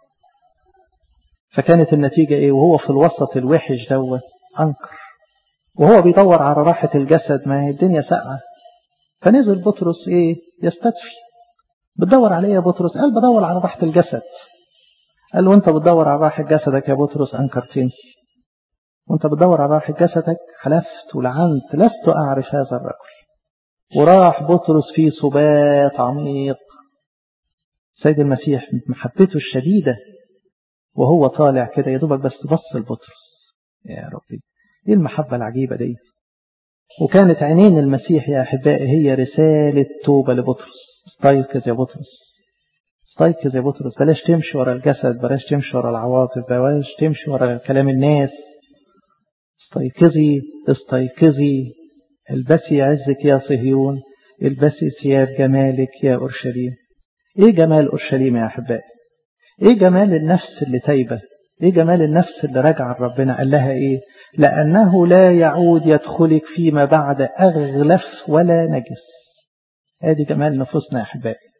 فكانت النتيجة ايه وهو في الوسط الوحش دوت أنكر وهو بيدور على راحة الجسد ما هي الدنيا ساقعة فنزل بطرس ايه يستدفي بتدور عليه يا بطرس قال بدور على راحة الجسد قال له انت بتدور على راحة جسدك يا بطرس أنكرتني وانت بتدور على راحة جسدك حلفت ولعنت لست أعرف هذا الرجل وراح بطرس في سبات عميق سيد المسيح محبته الشديدة وهو طالع كده يدوبك بس بص لبطرس يا ربي ايه المحبة العجيبة دي وكانت عينين المسيح يا أحبائي هي رسالة توبة لبطرس استيقظ يا بطرس استيقظ يا بطرس بلاش تمشي ورا الجسد بلاش تمشي ورا العواطف بلاش تمشي ورا كلام الناس استيقظي استيقظي البسي عزك يا صهيون البسي ثياب جمالك يا أورشليم ايه جمال أورشليم يا أحبائي ايه جمال النفس اللي تايبة ايه جمال النفس اللي راجعه لربنا قال لها ايه لأنه لا يعود يدخلك فيما بعد أغلف ولا نجس ادي جمال نفوسنا يا أحبائي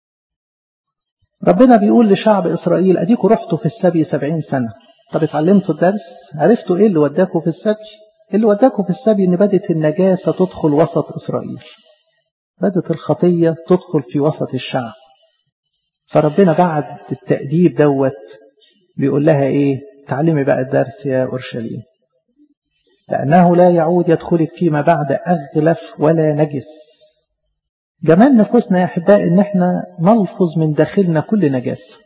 ربنا بيقول لشعب إسرائيل أديكوا رحتوا في السبي سبعين سنة طب اتعلمتوا الدرس عرفتوا ايه اللي وداكوا في السبي اللي وداكوا في السبي ان بدت النجاسة تدخل وسط إسرائيل بدت الخطية تدخل في وسط الشعب فربنا بعد التأديب دوت بيقول لها ايه تعلمي بقى الدرس يا أورشليم لأنه لا يعود يدخلك فيما بعد أغلف ولا نجس جمال نفوسنا يا أحبائي إن احنا نلفظ من داخلنا كل نجاسة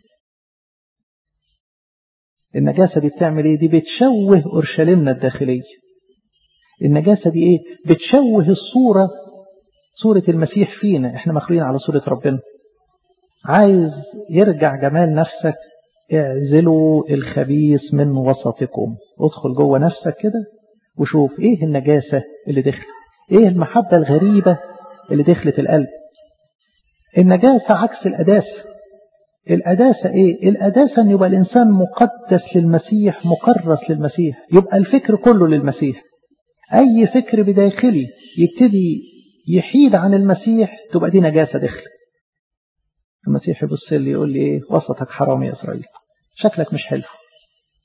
النجاسة دي بتعمل ايه دي بتشوه أورشليمنا الداخلية النجاسة دي ايه بتشوه الصورة صورة المسيح فينا احنا مخلوقين على صورة ربنا عايز يرجع جمال نفسك اعزلوا الخبيث من وسطكم ادخل جوه نفسك كده وشوف ايه النجاسة اللي دخلت ايه المحبة الغريبة اللي دخلت القلب النجاسة عكس الأداسة الأداسة ايه الأداسة ان يبقى الإنسان مقدس للمسيح مكرس للمسيح يبقى الفكر كله للمسيح أي فكر بداخلي يبتدي يحيد عن المسيح تبقى دي نجاسة دخل المسيح يبص لي يقول لي ايه وسطك حرام يا إسرائيل شكلك مش حلو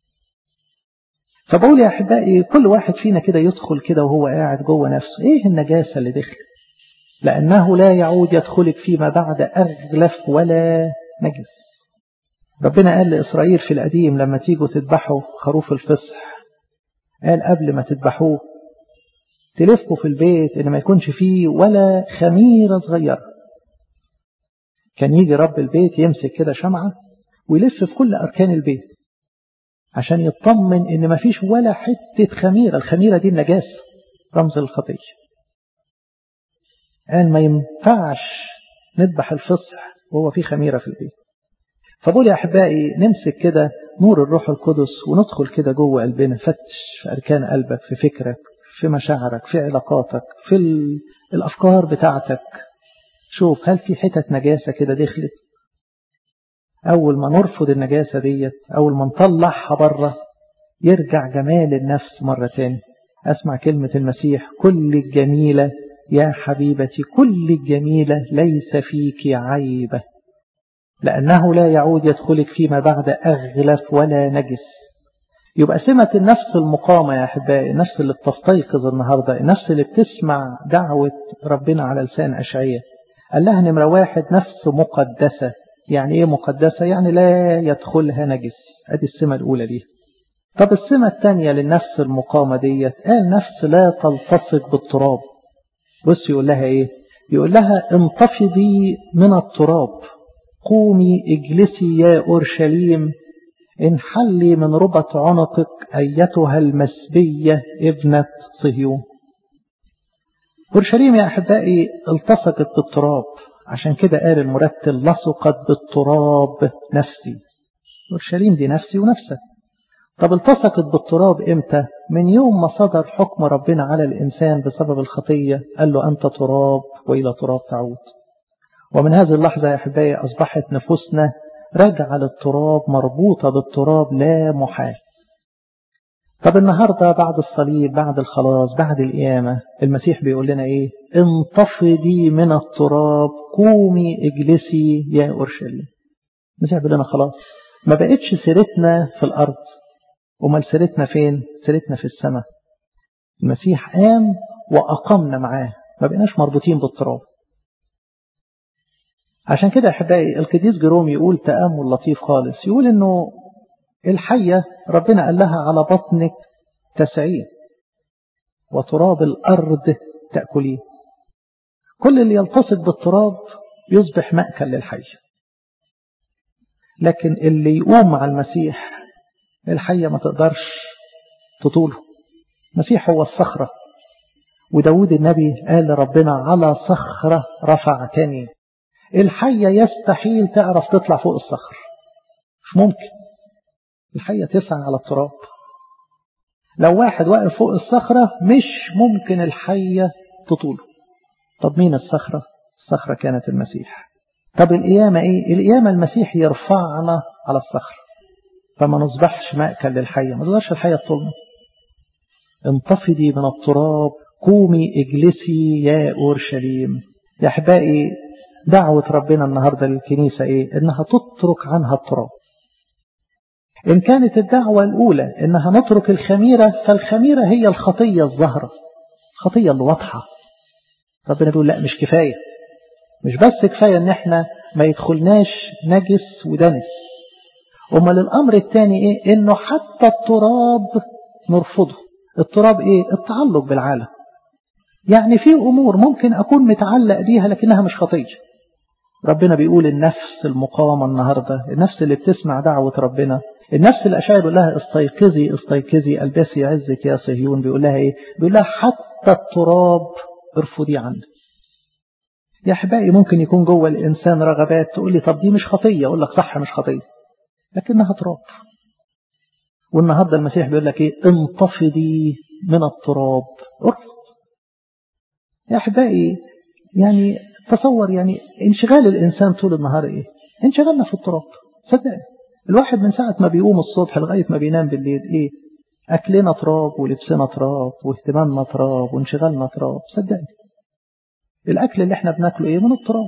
فبقول يا أحبائي كل واحد فينا كده يدخل كده وهو قاعد جوه نفسه إيه النجاسة اللي دخل لأنه لا يعود يدخلك فيما بعد أغلف ولا نجس ربنا قال لإسرائيل في القديم لما تيجوا تذبحوا خروف الفصح قال قبل ما تذبحوه تلفوا في البيت إن ما يكونش فيه ولا خميرة صغيرة كان يجي رب البيت يمسك كده شمعة ويلف في كل أركان البيت عشان يطمن إن ما فيش ولا حتة خميرة الخميرة دي النجاسة رمز الخطية قال ما ينفعش نذبح الفصح وهو في خميرة في البيت فبقول يا أحبائي نمسك كده نور الروح القدس وندخل كده جوه قلبنا فتش في أركان قلبك في فكرك في مشاعرك في علاقاتك في الأفكار بتاعتك شوف هل في حتت نجاسة كده دخلت أول ما نرفض النجاسة ديت أول ما نطلعها بره يرجع جمال النفس مرة تاني أسمع كلمة المسيح كل الجميلة يا حبيبتي كل الجميلة ليس فيك عيبة لأنه لا يعود يدخلك فيما بعد أغلف ولا نجس يبقى سمة النفس المقامة يا أحبائي النفس اللي بتستيقظ النهاردة النفس اللي بتسمع دعوة ربنا على لسان أشعية قال لها نمرة واحد نفس مقدسة يعني إيه مقدسة يعني لا يدخلها نجس أدي السمة الأولى دي طب السمة الثانية للنفس المقامة ديت قال نفس لا تلتصق بالتراب بص يقول لها إيه يقول لها انتفضي من التراب قومي اجلسي يا أورشليم انحلي من ربط عنقك أيتها المسبية ابنة صهيون أورشليم يا أحبائي التصقت بالتراب عشان كده قال المرتل لصقت بالتراب نفسي أورشليم دي نفسي ونفسك طب التصقت بالتراب امتى من يوم ما صدر حكم ربنا على الإنسان بسبب الخطية قال له أنت تراب وإلى تراب تعود ومن هذه اللحظة يا أحبائي أصبحت نفوسنا راجعة للتراب مربوطة بالتراب لا محال طب النهاردة بعد الصليب بعد الخلاص بعد القيامة المسيح بيقول لنا ايه انتفضي من التراب قومي اجلسي يا أورشليم المسيح بيقول لنا خلاص ما بقتش سيرتنا في الأرض وما سيرتنا فين سيرتنا في السماء المسيح قام وأقمنا معاه ما بقناش مربوطين بالتراب عشان كده أحبائي القديس جيروم يقول تأمل لطيف خالص يقول إنه الحية ربنا قال لها على بطنك تسعين وتراب الأرض تأكلين كل اللي يلتصق بالتراب يصبح مأكل للحية لكن اللي يقوم مع المسيح الحية ما تقدرش تطوله المسيح هو الصخرة وداود النبي قال لربنا على صخرة رفعتني الحية يستحيل تعرف تطلع فوق الصخر مش ممكن الحية تسعى على التراب لو واحد واقف فوق الصخرة مش ممكن الحية تطوله طب مين الصخرة الصخرة كانت المسيح طب القيامة ايه القيامة المسيح يرفعنا على الصخرة فما نصبحش مأكل للحية ما تقدرش الحية تطولنا انتفضي من التراب قومي اجلسي يا أورشليم يا أحبائي دعوة ربنا النهاردة للكنيسة ايه انها تترك عنها التراب إن كانت الدعوة الأولى إنها نترك الخميرة فالخميرة هي الخطية الظاهرة الخطية اللي واضحة ربنا بيقول لا مش كفاية مش بس كفاية إن إحنا ما يدخلناش نجس ودنس أمال الأمر الثاني إيه إنه حتى التراب نرفضه التراب إيه التعلق بالعالم يعني في أمور ممكن أكون متعلق بيها لكنها مش خطية ربنا بيقول النفس المقامة النهاردة النفس اللي بتسمع دعوة ربنا النفس اللي أشعر بيقول لها استيقظي استيقظي البسي عزك يا صهيون بيقول لها ايه بيقول لها حتى التراب ارفضي عنه يا احبائي ممكن يكون جوه الانسان رغبات تقول لي طب دي مش خطيه اقول لك صح مش خطيه لكنها تراب والنهارده المسيح بيقول لك ايه انتفضي من التراب ارفض يا احبائي يعني تصور يعني انشغال الانسان طول النهار ايه انشغلنا في التراب صدقني الواحد من ساعة ما بيقوم الصبح لغاية ما بينام بالليل ايه أكلنا تراب ولبسنا تراب واهتمامنا تراب وانشغالنا تراب صدقني الأكل اللي احنا بناكله ايه من التراب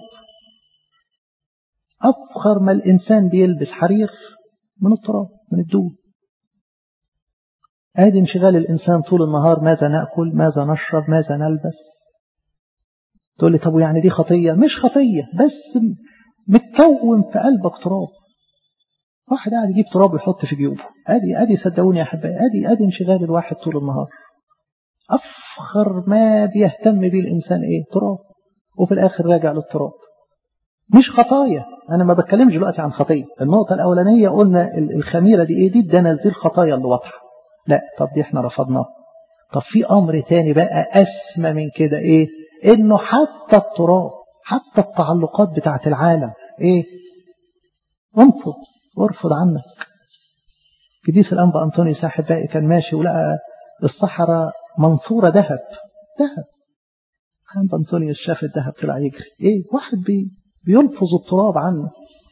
أفخر ما الإنسان بيلبس حرير من التراب من الدود ادي انشغال الانسان طول النهار ماذا ناكل ماذا نشرب ماذا نلبس تقول لي طب يعني دي خطيه مش خطيه بس متكون في قلبك تراب واحد قاعد يجيب تراب ويحط في جيوبه ادي ادي صدقوني يا احبائي ادي ادي انشغال الواحد طول النهار افخر ما بيهتم بيه الانسان ايه تراب وفي الاخر راجع للتراب مش خطايا انا ما بتكلمش دلوقتي عن خطيه النقطه الاولانيه قلنا الخميره دي ايه دي الدنس دي الخطايا اللي واضحه لا طب دي احنا رفضناها طب في امر تاني بقى اسمى من كده ايه انه حتى التراب حتى التعلقات بتاعت العالم ايه انفض وارفض عنك قديس الانبا انطوني صاحب باقي كان ماشي ولقى الصحراء منصورة ذهب ذهب الانبا انطوني شاف الذهب طلع يجري ايه واحد بي بيلفظ التراب عنه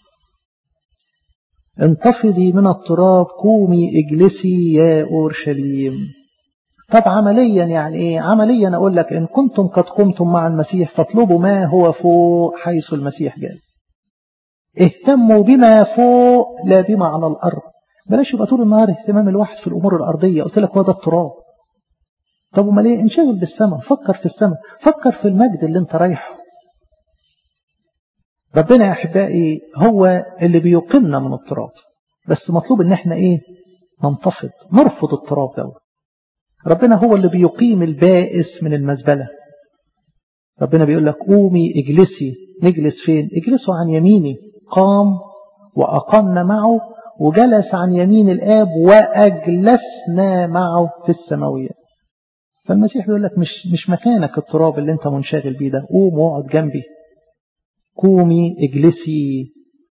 انتفضي من التراب قومي اجلسي يا اورشليم طب عمليا يعني ايه عمليا اقول لك ان كنتم قد قمتم مع المسيح فاطلبوا ما هو فوق حيث المسيح جاي اهتموا بما فوق لا بما على الارض بلاش يبقى طول النهار اهتمام الواحد في الامور الارضيه قلت لك هو ده التراب طب امال ايه انشغل بالسماء فكر في السماء فكر في المجد اللي انت رايحه ربنا يا احبائي هو اللي بيقيمنا من التراب بس مطلوب ان احنا ايه ننتفض نرفض التراب ده ربنا هو اللي بيقيم البائس من المزبلة ربنا بيقول لك قومي اجلسي نجلس فين اجلسوا عن يميني قام وأقمنا معه وجلس عن يمين الآب وأجلسنا معه في السماويات فالمسيح بيقول لك مش مش مكانك التراب اللي انت منشغل بيه ده قوم واقعد جنبي قومي اجلسي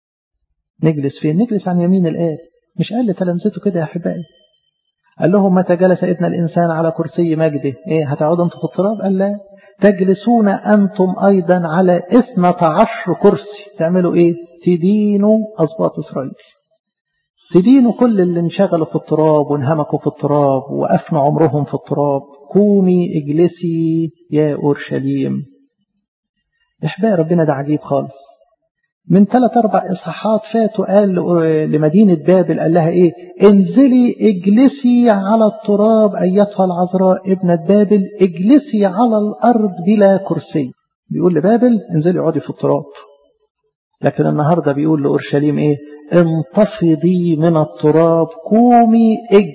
نجلس فين نجلس عن يمين الآب مش قال لتلامذته كده يا أحبائي قال لهم متى جلس ابن الإنسان على كرسي مجده إيه هتقعدوا أنتم في التراب قال لا تجلسون أنتم أيضا على اثنة عشر كرسي تعملوا إيه تدينوا أصباط إسرائيل تدينوا كل اللي انشغلوا في التراب وانهمكوا في التراب وأفنوا عمرهم في التراب قومي اجلسي يا أورشليم إحباء ربنا ده عجيب خالص من ثلاث أربع إصحاحات فاتوا قال لمدينة بابل قال لها إيه انزلي اجلسي على التراب أيتها العذراء ابنة بابل اجلسي على الأرض بلا كرسي بيقول لبابل انزلي اقعدي في التراب لكن النهاردة بيقول لأورشليم إيه انتفضي من التراب قومي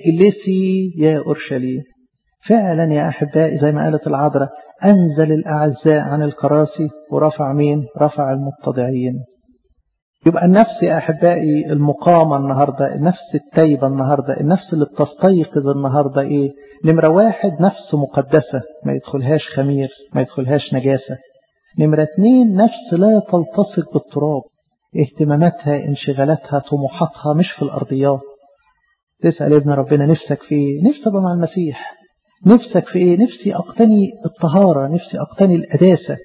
اجلسي يا أورشليم فعلا يا أحبائي زي ما قالت العذراء أنزل الأعزاء عن الكراسي ورفع مين رفع المتضعين يبقى النفس يا أحبائي المقامة النهاردة النفس التايبة النهاردة النفس اللي بتستيقظ النهاردة إيه نمرة واحد نفس مقدسة ما يدخلهاش خمير ما يدخلهاش نجاسة نمرة اتنين نفس لا تلتصق بالتراب اهتماماتها انشغالاتها طموحاتها مش في الأرضيات تسأل ابن ربنا نفسك في ايه نفسي أبقى مع المسيح نفسك في ايه نفسي أقتني الطهارة نفسي أقتني القداسة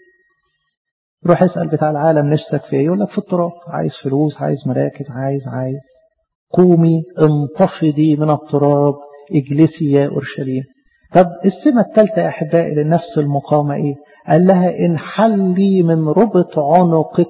روح اسأل بتاع العالم نفسك في ايه يقول لك في التراب عايز فلوس عايز مراكز عايز عايز قومي انتفضي من التراب اجلسي يا أورشليم طب السمة الثالثة يا أحبائي للنفس المقامة ايه قال لها انحلي من ربط عنقك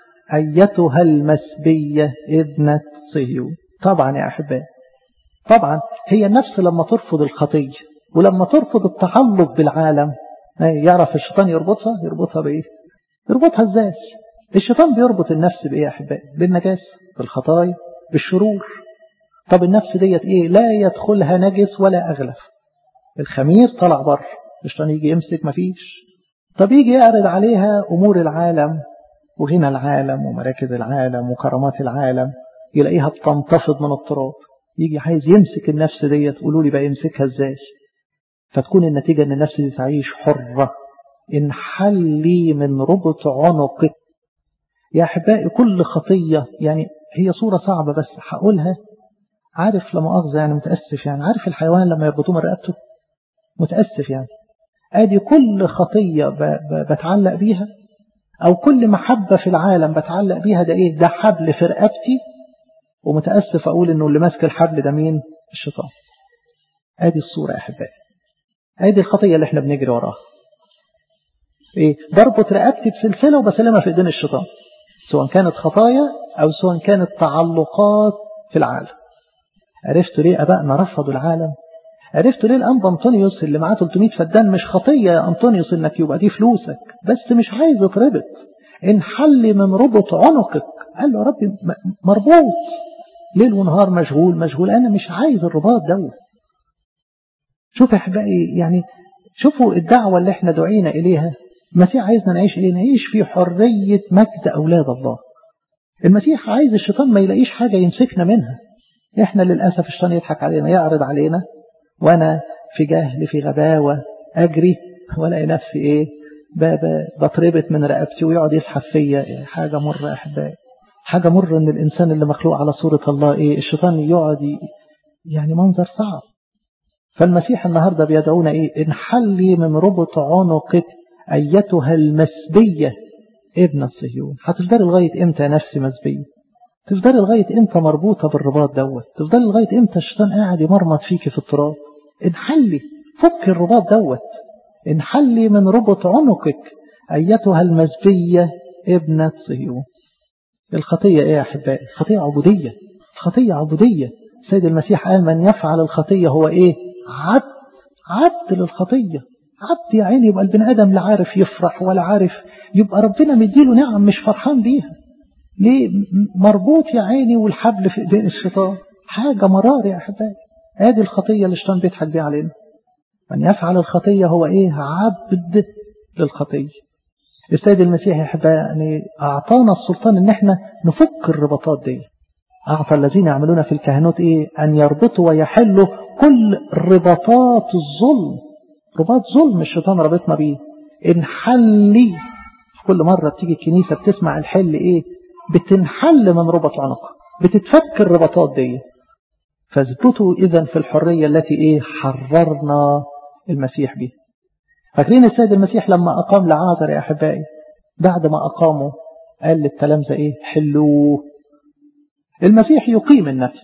أيتها المسبية ابنة صهيون طبعا يا أحبائي طبعا هي النفس لما ترفض الخطية ولما ترفض التعلق بالعالم يعرف الشيطان يربطها يربطها بإيه يربطها ازاي الشيطان بيربط النفس بإيه يا أحبائي بالنجاسة بالخطايا بالشرور طب النفس ديت إيه لا يدخلها نجس ولا أغلف الخمير طلع بره الشيطان يجي يمسك مفيش طب يجي يعرض عليها أمور العالم وغنى العالم ومراكز العالم وكرامات العالم يلاقيها بتنتفض من التراب يجي عايز يمسك النفس ديت قولوا لي بقى يمسكها ازاي فتكون النتيجة ان النفس دي تعيش حرة انحلي من ربط عنقك يا أحبائي كل خطية يعني هي صورة صعبة بس هقولها عارف لما أخذ يعني متأسف يعني عارف الحيوان لما يربطوه من رقبته متأسف يعني ادي كل خطية بتعلق بيها او كل محبة في العالم بتعلق بيها ده ايه ده حبل في رقبتي ومتأسف اقول انه اللي ماسك الحبل ده مين الشيطان ادي الصورة يا احبائي ادي الخطية اللي احنا بنجري وراها ايه بربط رقبتي بسلسلة وبسلمها في ايدين الشيطان سواء كانت خطايا او سواء كانت تعلقات في العالم عرفتوا ليه ابائنا رفضوا العالم عرفتوا ليه الأنبا أنطونيوس اللي معاه 300 فدان مش خطية يا أنطونيوس إنك يبقى دي فلوسك بس مش عايز يتربط انحل من ربط عنقك قال له يا ربي مربوط ليل ونهار مشغول مشغول أنا مش عايز الرباط دوت شوف يا أحبائي يعني شوفوا الدعوة اللي احنا دعينا إليها المسيح عايزنا نعيش إليه نعيش في حرية مجد أولاد الله المسيح عايز الشيطان ما يلاقيش حاجة يمسكنا منها احنا للأسف الشيطان يضحك علينا يعرض علينا وأنا في جهل في غباوة أجري ولاقي نفسي إيه بتربط من رقبتي ويقعد يسحب فيا حاجة مرة يا أحبائي حاجة مرة إن الإنسان اللي مخلوق على صورة الله إيه الشيطان يقعد يعني منظر صعب فالمسيح النهاردة بيدعونا إيه انحلي من ربط عنقك أيتها المسبية ابن الصهيون هتفضلي لغاية إمتى يا نفسي مسبية تفضلي لغاية إمتى مربوطة بالرباط دوت تفضلي لغاية إمتى الشيطان قاعد يمرمط فيكي في التراب انحلي فك الرباط دوت انحلي من ربط عنقك أيتها المسبية ابنة صهيون الخطية إيه يا أحبائي الخطية عبودية الخطية عبودية سيد المسيح قال من يفعل الخطية هو إيه عبد عبد للخطية عبد يا عيني يبقى البني آدم لا عارف يفرح ولا عارف يبقى ربنا مديله نعم مش فرحان بيها ليه مربوط يا عيني والحبل في ايدين الشيطان حاجة مرار يا أحبائي ادي الخطية اللي الشيطان بيضحك بيها علينا من يفعل الخطية هو ايه عبد للخطية السيد المسيح يا أحبائي يعني أعطانا السلطان ان احنا نفك الرباطات دي أعطى الذين يعملون في الكهنوت ايه أن يربطوا ويحلوا كل رباطات الظلم رباط ظلم الشيطان ربطنا بيه انحلي كل مرة بتيجي الكنيسة بتسمع الحل ايه بتنحل من ربط عنقها بتتفك الرباطات دي فاثبتوا اذا في الحرية التي ايه حررنا المسيح بها فاكرين السيد المسيح لما اقام لعازر يا احبائي بعد ما اقامه قال للتلامذة ايه حلوه المسيح يقيم النفس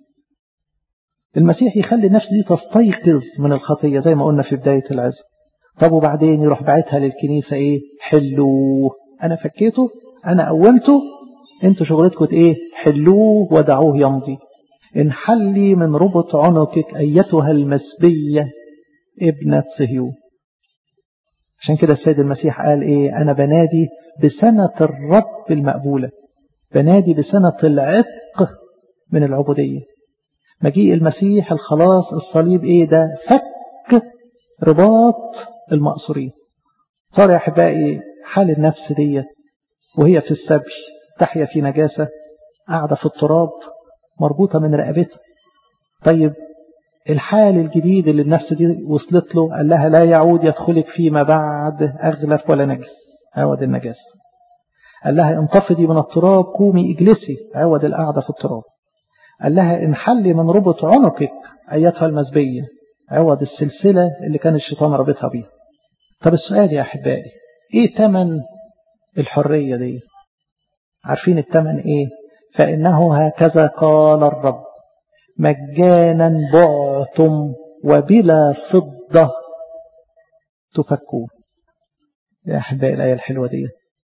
المسيح يخلي النفس دي تستيقظ من الخطية زي ما قلنا في بداية العزم طب وبعدين يروح باعتها للكنيسة ايه حلوه انا فكيته انا قومته انتوا شغلتكم ايه حلوه ودعوه يمضي انحلي من ربط عنقك ايتها المسبية ابنة صهيون عشان كده السيد المسيح قال ايه انا بنادي بسنة الرب المقبولة بنادي بسنة العتق من العبودية مجيء المسيح الخلاص الصليب ايه ده فك رباط المقصورين صار يا احبائي حال النفس ديت وهي في السبي تحيا في نجاسة قاعدة في التراب مربوطة من رقبتها طيب الحال الجديد اللي النفس دي وصلت له قال لها لا يعود يدخلك فيما بعد أغلف ولا نجس عوض النجاسة قال لها انتفضي من التراب قومي اجلسي عوض القعدة في التراب قال لها انحلي من ربط عنقك أيتها المزبية عوض السلسلة اللي كان الشيطان رابطها بيها طب السؤال يا أحبائي إيه تمن الحرية دي عارفين التمن إيه فإنه هكذا قال الرب مجانا بعتم وبلا فضة تفكون يا أحبائي الآية الحلوة دي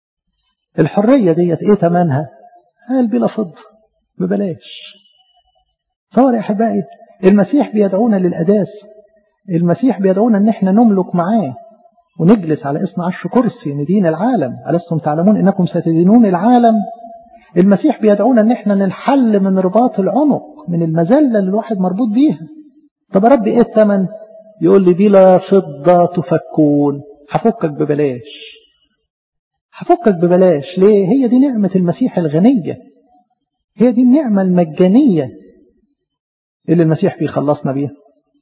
الحرية ديت إيه تمنها قال بلا فضة ببلاش صور يا أحبائي المسيح بيدعونا للأداس المسيح بيدعونا ان احنا نملك معاه ونجلس على اسم عشر كرسي ندين العالم ألستم تعلمون انكم ستدينون العالم المسيح بيدعونا ان احنا ننحل من رباط العنق من المذلة اللي الواحد مربوط بيها طب يا رب ايه الثمن يقول لي بلا فضة تفكون هفكك ببلاش هفكك ببلاش ليه هي دي نعمة المسيح الغنية هي دي النعمة المجانية اللي المسيح بيخلصنا بيها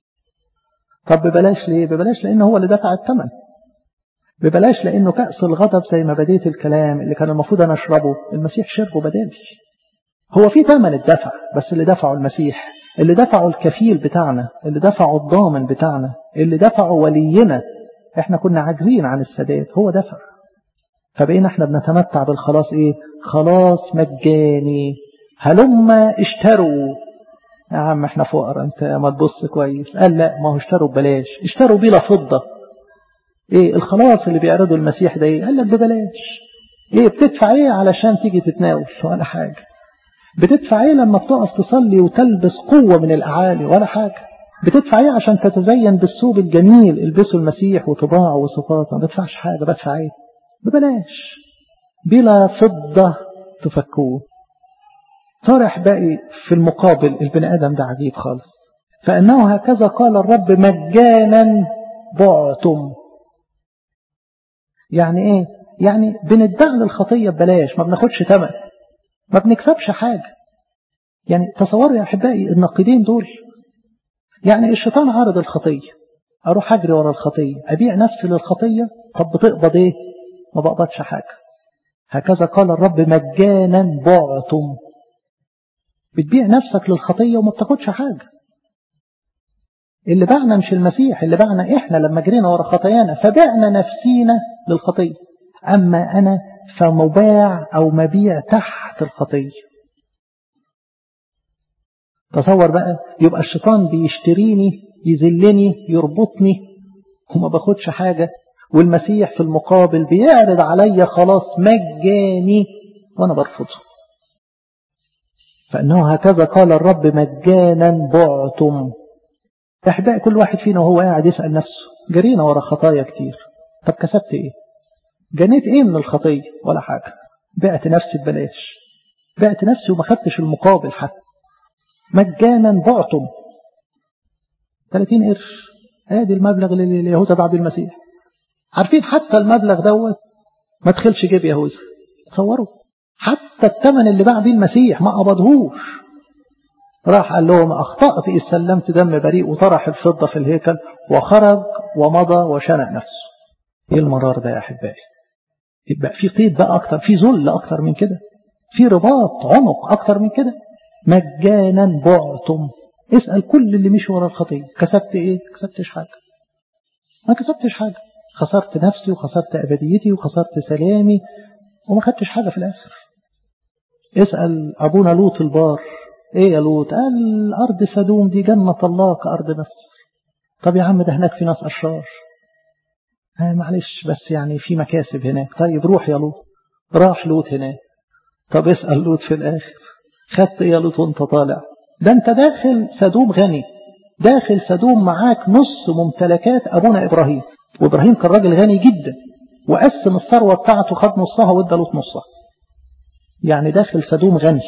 طب ببلاش ليه ببلاش لأنه هو اللي دفع الثمن ببلاش لأنه كأس الغضب زي ما بديت الكلام اللي كان المفروض أنا أشربه المسيح شربه بدالي هو في ثمن الدفع بس اللي دفعه المسيح اللي دفعه الكفيل بتاعنا اللي دفعه الضامن بتاعنا اللي دفعه ولينا احنا كنا عاجزين عن السداد هو دفع فبقينا احنا بنتمتع بالخلاص ايه خلاص مجاني هلما اشتروا يا عم احنا فقراء انت ما تبص كويس قال لا ما هو اشتروا ببلاش اشتروا بلا فضة ايه الخلاص اللي بيعرضه المسيح ده ايه قال لك ببلاش ايه بتدفع ايه علشان تيجي تتناول ولا حاجة بتدفع ايه لما بتقف تصلي وتلبس قوة من الاعالي ولا حاجة بتدفع ايه عشان تتزين بالثوب الجميل البسوا المسيح وطباعه وصفاته ما بدفعش حاجة بدفع ايه ببلاش بلا فضة تفكوه طرح باقي في المقابل البني آدم ده عجيب خالص فأنه هكذا قال الرب مجانا بعتم يعني ايه يعني بندع للخطية ببلاش ما بناخدش ثمن ما بنكسبش حاجة يعني تصوروا يا أحبائي النقيدين دول يعني الشيطان عارض الخطية أروح أجري ورا الخطية أبيع نفسي للخطية طب بتقبض إيه ما بقبضش حاجة هكذا قال الرب مجانا بعتم بتبيع نفسك للخطية وما بتاخدش حاجة اللي باعنا مش المسيح اللي باعنا إحنا لما جرينا ورا خطايانا فبعنا نفسينا للخطية أما أنا فمباع أو مبيع تحت الخطية تصور بقى يبقى الشيطان بيشتريني يذلني يربطني وما باخدش حاجة والمسيح في المقابل بيعرض عليا خلاص مجاني وانا برفضه فانه هكذا قال الرب مجانا بعتم احباء كل واحد فينا وهو قاعد يسأل نفسه جرينا ورا خطايا كتير طب كسبت ايه جنيت ايه من الخطية ولا حاجة بعت نفسي ببلاش بعت نفسي وما خدتش المقابل حتى مجانا بعتم 30 قرش ادي المبلغ اللي اليهوذا بعد المسيح عارفين حتى المبلغ دوت ما دخلش جيب يهوذا تصوروا حتى الثمن اللي باع بيه المسيح ما قبضهوش راح قال لهم اخطأت إذ سلمت دم بريء وطرح الفضة في الهيكل وخرج ومضى وشنق نفسه ايه المرار ده يا احبائي يبقى في قيد بقى اكتر في ذل اكتر من كده في رباط عنق اكتر من كده مجانا بعتم اسأل كل اللي مشي ورا الخطية كسبت ايه كسبتش حاجة ما كسبتش حاجة خسرت نفسي وخسرت أبديتي وخسرت سلامي وما خدتش حاجة في الآخر اسأل أبونا لوط البار ايه يا لوط قال الأرض سدوم دي جنة الله كأرض مصر طب يا عم ده هناك في ناس أشرار آه معلش بس يعني في مكاسب هناك طيب روح يا لوط راح لوط هناك طب اسأل لوط في الآخر خدت ايه يا لوط وانت طالع ده انت داخل سدوم غني داخل سدوم معاك نص ممتلكات أبونا إبراهيم وإبراهيم كان راجل غني جدا وقسم الثروة بتاعته خد نصها وادى لوط نصها يعني داخل سدوم غني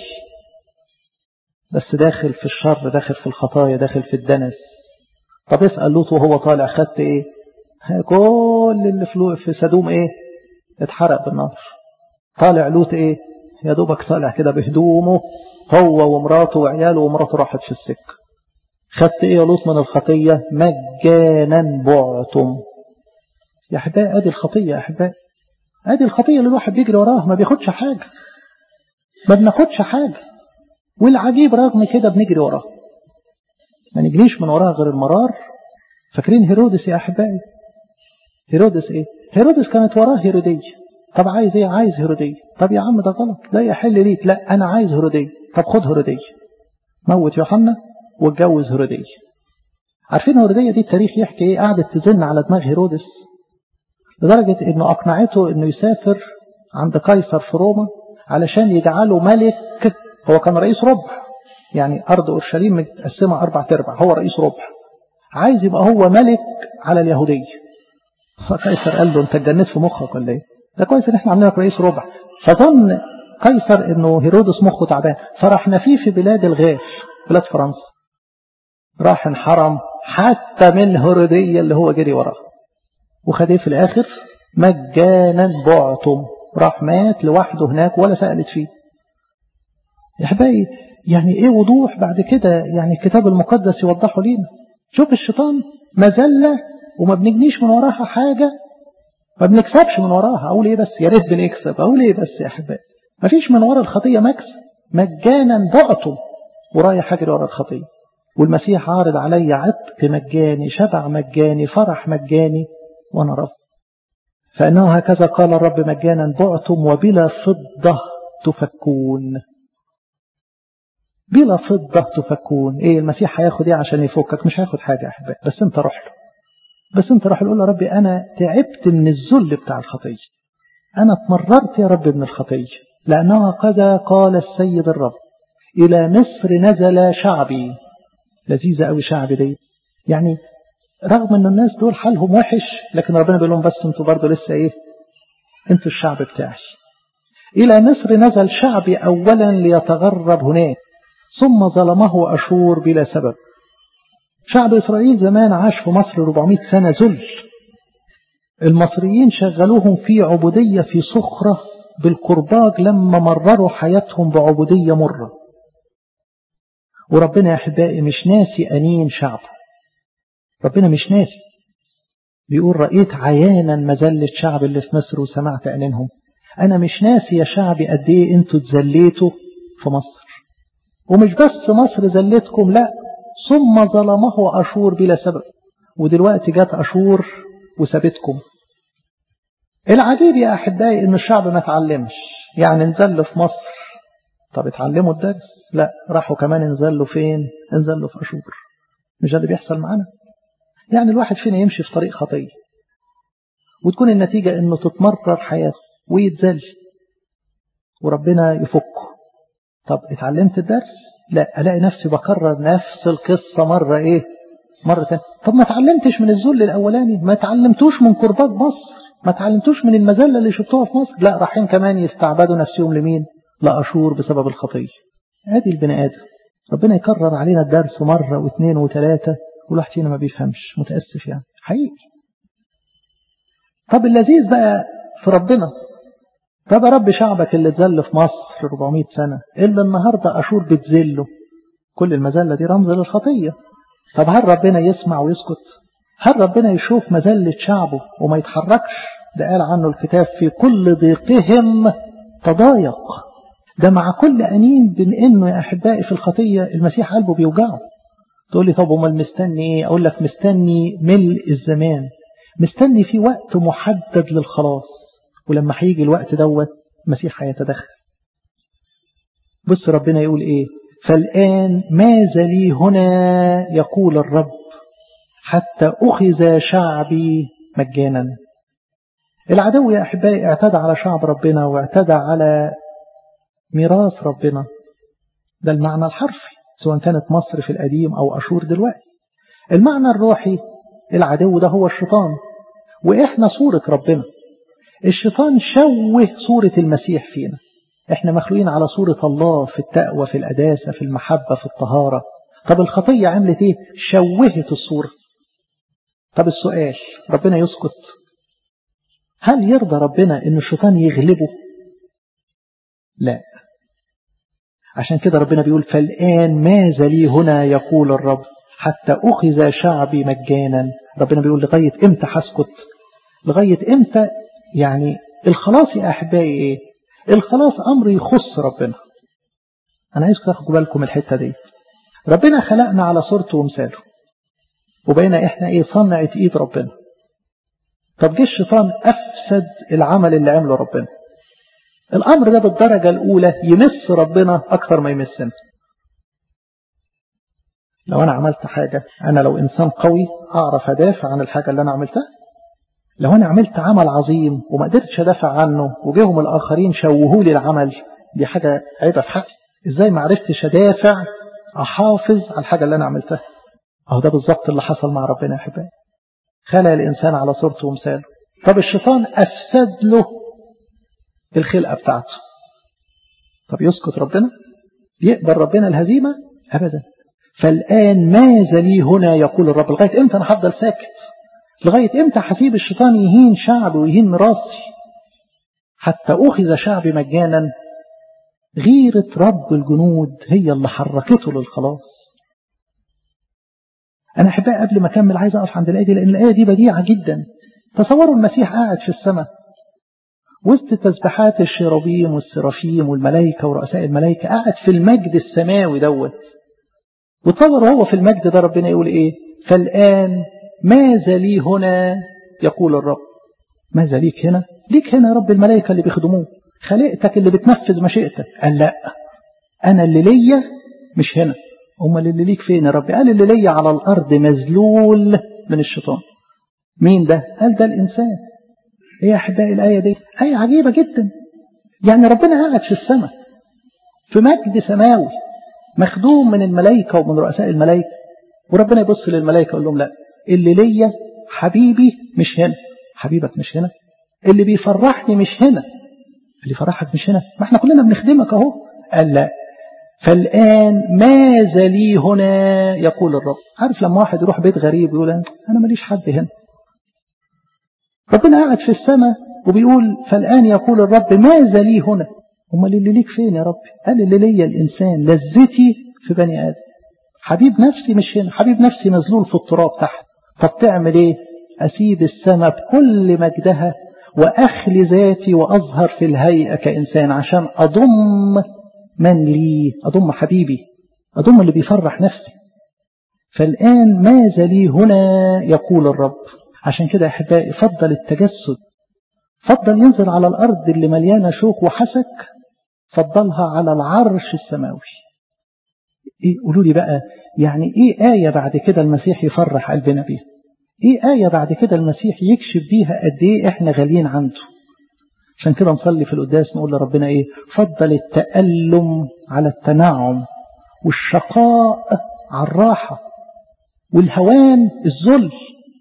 بس داخل في الشر داخل في الخطايا داخل في الدنس طب اسأل لوط وهو طالع خدت ايه كل اللي في سدوم ايه اتحرق بالنار طالع لوط ايه يا دوبك طالع كده بهدومه هو ومراته وعياله ومراته راحت في السكة خدت ايه يا لوط من الخطية مجانا بعتم يا احباء ادي الخطية يا احباء ادي الخطية اللي الواحد بيجري وراها ما بياخدش حاجة ما بناخدش حاجة والعجيب رغم كده بنجري وراها ما نجريش من وراها غير المرار فاكرين هيرودس يا احبائي هيرودس ايه هيرودس كانت وراه هيرودية طب عايز ايه عايز هيرودية طب يا عم ده غلط لا يحل ليك لا انا عايز هيرودية طب خد هيرودية موت يوحنا واتجوز هيرودية عارفين هيرودية دي التاريخ يحكي ايه قعدت تزن على دماغ هيرودس لدرجة انه اقنعته انه يسافر عند قيصر في روما علشان يجعله ملك هو كان رئيس ربع يعني ارض اورشليم متقسمة اربع تربع هو رئيس ربع عايز يبقى هو ملك على اليهودية فقيصر قال له انت اتجنيت في مخك ولا ايه ده كويس ان احنا عاملين لك رئيس ربع فظن قيصر انه هيرودس مخه تعبان فراح نفيه في بلاد الغاف بلاد فرنسا راح انحرم حتى من هيرودية اللي هو جري وراه وخد ايه في الاخر مجانا بعتم راح مات لوحده هناك ولا سألت فيه يا حبايبي يعني ايه وضوح بعد كده يعني الكتاب المقدس يوضحه لينا شوف الشيطان مذلة وما بنجنيش من وراها حاجة ما بنكسبش من وراها اقول ايه بس يا ريت بنكسب اقول ايه بس يا احبائي ما فيش من ورا الخطية مكسب مجانا بعته ورايح اجري ورا الخطية والمسيح عارض علي عتق مجاني شبع مجاني فرح مجاني وانا رب فانه هكذا قال الرب مجانا بعتم وبلا فضة تفكون بلا فضة تفكون ايه المسيح هياخد ايه عشان يفكك مش هياخد حاجة يا احبائي بس انت روح له بس انت روح له قول يا ربي انا تعبت من الذل بتاع الخطية انا اتمررت يا رب من الخطية لانها قد قال السيد الرب الى مصر نزل شعبي لذيذة قوي شعبي دي يعني رغم ان الناس دول حالهم وحش لكن ربنا بيقول لهم بس انتوا برضه لسه ايه انتوا الشعب بتاعي الى مصر نزل شعبي اولا ليتغرب هناك ثم ظلمه اشور بلا سبب شعب اسرائيل زمان عاش في مصر 400 سنة ذل المصريين شغلوهم في عبودية في صخرة بالقرباج لما مرروا حياتهم بعبودية مرة وربنا يا أحبائي مش ناسي أنين شعبه ربنا مش ناسي بيقول رأيت عيانا مذلة شعب اللي في مصر وسمعت أنينهم أنا مش ناسي يا شعبي قد إيه أنتوا اتذليتوا في مصر ومش بس مصر ذلتكم لا ثم ظلمه أشور بلا سبب ودلوقتي جت أشور وسابتكم العجيب يا أحبائي إن الشعب ما اتعلمش يعني نزل في مصر طب اتعلموا الدرس لا راحوا كمان انزلوا فين انزلوا في أشور مش ده اللي بيحصل معانا يعني الواحد فينا يمشي في طريق خطية وتكون النتيجة انه تتمرر حياته ويتزل وربنا يفكه طب اتعلمت الدرس لا الاقي نفسي بكرر نفس القصة مرة ايه مرة تانية طب ما اتعلمتش من الذل الاولاني ما اتعلمتوش من كربات مصر ما اتعلمتوش من المذلة اللي شفتوها في مصر لا رايحين كمان يستعبدوا نفسهم لمين لأشور بسبب الخطية ادي البني ادم ربنا يكرر علينا الدرس مرة واثنين وثلاثة والواحد فينا ما بيفهمش متأسف يعني حقيقي طب اللذيذ بقى في ربنا طب يا رب شعبك اللي اتذل في مصر 400 سنة إلا النهاردة أشور بتذله كل المذلة دي رمز للخطية طب هل ربنا يسمع ويسكت هل ربنا يشوف مذلة شعبه وما يتحركش ده قال عنه الكتاب في كل ضيقهم تضايق ده مع كل أنين بين إنه يا أحبائي في الخطية المسيح قلبه بيوجعه تقول لي طب امال مستني ايه اقول لك مستني ملء الزمان مستني في وقت محدد للخلاص ولما هيجي الوقت دوت المسيح هيتدخل بص ربنا يقول ايه فالآن ماذا لي هنا يقول الرب حتى أخذ شعبي مجانا العدو يا أحبائي اعتدى على شعب ربنا واعتدى على ميراث ربنا ده المعنى الحرفي سواء كانت مصر في القديم أو أشور دلوقتي المعنى الروحي العدو ده هو الشيطان وإحنا صورة ربنا الشيطان شوه صورة المسيح فينا إحنا مخلوقين على صورة الله في التقوى في القداسة في المحبة في الطهارة طب الخطية عملت إيه شوهت الصورة طب السؤال ربنا يسكت هل يرضى ربنا إن الشيطان يغلبه لا عشان كده ربنا بيقول فالآن ماذا لي هنا يقول الرب حتى أخذ شعبي مجانا ربنا بيقول لغاية إمتى هسكت لغاية إمتى يعني الخلاص يا أحبائي إيه الخلاص أمر يخص ربنا أنا عايز تاخدوا بالكم الحتة دي ربنا خلقنا على صورته ومثاله وبقينا إحنا إيه صنعة إيد ربنا طب جه الشيطان أفسد العمل اللي عمله ربنا الأمر ده بالدرجة الأولى يمس ربنا أكثر ما يمسنا لو أنا عملت حاجة أنا لو إنسان قوي أعرف أدافع عن الحاجة اللي أنا عملتها لو أنا عملت عمل عظيم وما قدرتش أدافع عنه وجيهم الآخرين شوهوا لي العمل دي حاجة عيبة في حقي إزاي ما عرفتش أدافع أحافظ على الحاجة اللي أنا عملتها أهو ده بالظبط اللي حصل مع ربنا يا حبايبي خلق الإنسان على صورته ومثاله طب الشيطان أفسد له الخلقة بتاعته طب يسكت ربنا يقبل ربنا الهزيمة أبدا فالآن ماذا لي هنا يقول الرب لغاية إمتى أنا هفضل ساكت لغاية إمتى هسيب الشيطان يهين شعبي ويهين ميراثي حتى أخذ شعبي مجانا غيرة رب الجنود هي اللي حركته للخلاص أنا أحبائي قبل ما أكمل عايز أقف عند الآية دي لأن الآية دي بديعة جدا تصوروا المسيح قاعد في السماء وسط تسبحات الشيروبيم والسرافيم والملائكة ورؤساء الملائكة قاعد في المجد السماوي دوت وتصور هو في المجد ده ربنا يقول إيه فالآن ماذا لي هنا يقول الرب ماذا ليك هنا ليك هنا يا رب الملائكة اللي بيخدموه خلقتك اللي بتنفذ مشيئتك قال لا أنا اللي ليا مش هنا أمال اللي ليك فين يا رب قال اللي ليا على الأرض مذلول من الشيطان مين ده قال ده الإنسان ايه يا احبائي الايه دي ايه عجيبه جدا يعني ربنا قاعد في السماء في مجد سماوي مخدوم من الملائكه ومن رؤساء الملائكه وربنا يبص للملائكة يقول لهم لا اللي ليا حبيبي مش هنا حبيبك مش هنا اللي بيفرحني مش هنا اللي يفرحك مش هنا ما احنا كلنا بنخدمك اهو قال لا فالآن ماذا لي هنا يقول الرب عارف لما واحد يروح بيت غريب يقول أنا ماليش حد هنا ربنا قاعد في السماء وبيقول فالآن يقول الرب ماذا لي هنا امال اللي ليك فين يا رب قال اللي ليا الإنسان لذتي في بني آدم حبيب نفسي مش هنا حبيب نفسي مذلول في التراب تحت طب تعمل ايه أسيب السماء بكل مجدها وأخلي ذاتي وأظهر في الهيئة كإنسان عشان أضم من لي أضم حبيبي أضم اللي بيفرح نفسي فالآن ماذا لي هنا يقول الرب عشان كده يا أحبائي فضل التجسد فضل ينزل على الأرض اللي مليانة شوك وحسك فضلها على العرش السماوي إيه قولوا لي بقى يعني إيه آية بعد كده المسيح يفرح قلبنا بيها إيه آية بعد كده المسيح يكشف بيها قد إيه إحنا غاليين عنده عشان كده نصلي في القداس نقول لربنا إيه فضل التألم على التنعم والشقاء على الراحة والهوان الذل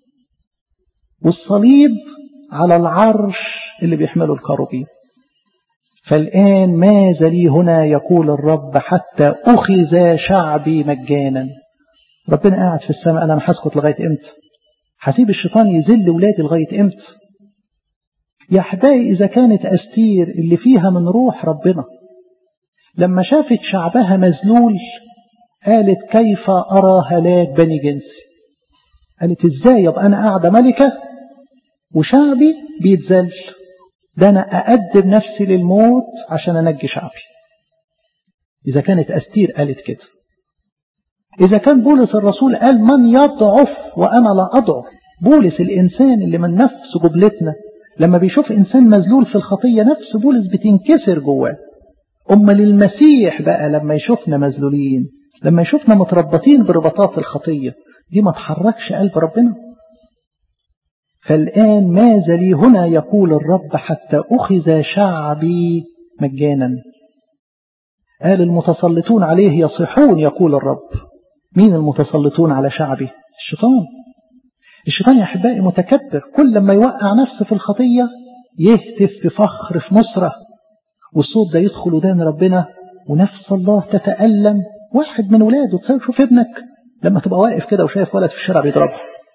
والصليب على العرش اللي بيحمله الكروبين فالآن ماذا لي هنا يقول الرب حتى أخذ شعبي مجانا ربنا قاعد في السماء أنا هسكت لغاية إمتى هسيب الشيطان يذل ولادي لغاية إمتى يا أحبائي إذا كانت أستير اللي فيها من روح ربنا لما شافت شعبها مذلول قالت كيف أرى هلاك بني جنسي قالت إزاي يبقى أنا قاعدة ملكة وشعبي بيتذل ده أنا أقدم نفسي للموت عشان أنجي شعبي إذا كانت أستير قالت كده إذا كان بولس الرسول قال من يضعف وأنا لا أضعف بولس الإنسان اللي من نفس جبلتنا لما بيشوف إنسان مذلول في الخطية نفس بولس بتنكسر جواه أما للمسيح بقى لما يشوفنا مذلولين لما يشوفنا متربطين برباطات الخطية دي ما تحركش قلب ربنا فالآن ماذا لي هنا يقول الرب حتى أخذ شعبي مجانا قال المتسلطون عليه يصيحون يقول الرب مين المتسلطون على شعبي الشيطان الشيطان يا أحبائي متكبر كل لما يوقع نفسه في الخطية يهتف في فخر في نصرة والصوت ده يدخل ودان ربنا ونفس الله تتألم واحد من ولاده شوف ابنك لما تبقى واقف كده وشايف ولد في الشارع بيضربه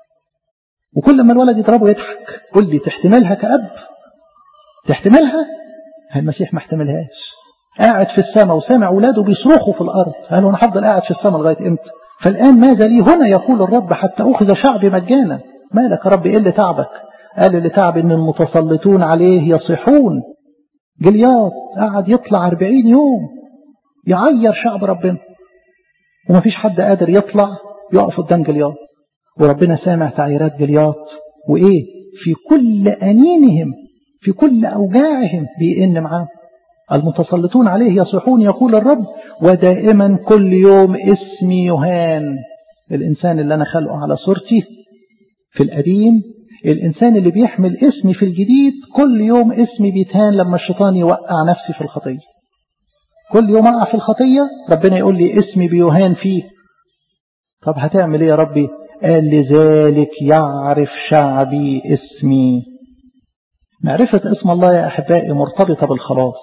وكل ما الولد يضربه يضحك قل لي تحتملها كأب تحتملها المسيح ما احتملهاش قاعد في السماء وسامع ولاده بيصرخوا في الأرض قالوا أنا هفضل قاعد في السماء لغاية إمتى فالآن ماذا لي هنا يقول الرب حتى أخذ شعبي مجانا مالك يا رب إيه اللي تعبك قال اللي تعب إن المتسلطون عليه يصيحون جليات قعد يطلع أربعين يوم يعير شعب ربنا ومفيش حد قادر يطلع يقف قدام جليات وربنا سامع تعييرات جليات وإيه في كل أنينهم في كل أوجاعهم بيئن معاه المتسلطون عليه يصيحون يقول الرب ودائما كل يوم اسمي يهان الإنسان اللي أنا خلقه على صورتي في القديم الإنسان اللي بيحمل اسمي في الجديد كل يوم اسمي بيتهان لما الشيطان يوقع نفسي في الخطية كل يوم أقع في الخطية ربنا يقول لي اسمي بيهان فيه طب هتعمل ايه يا ربي قال لذلك يعرف شعبي اسمي معرفة اسم الله يا أحبائي مرتبطة بالخلاص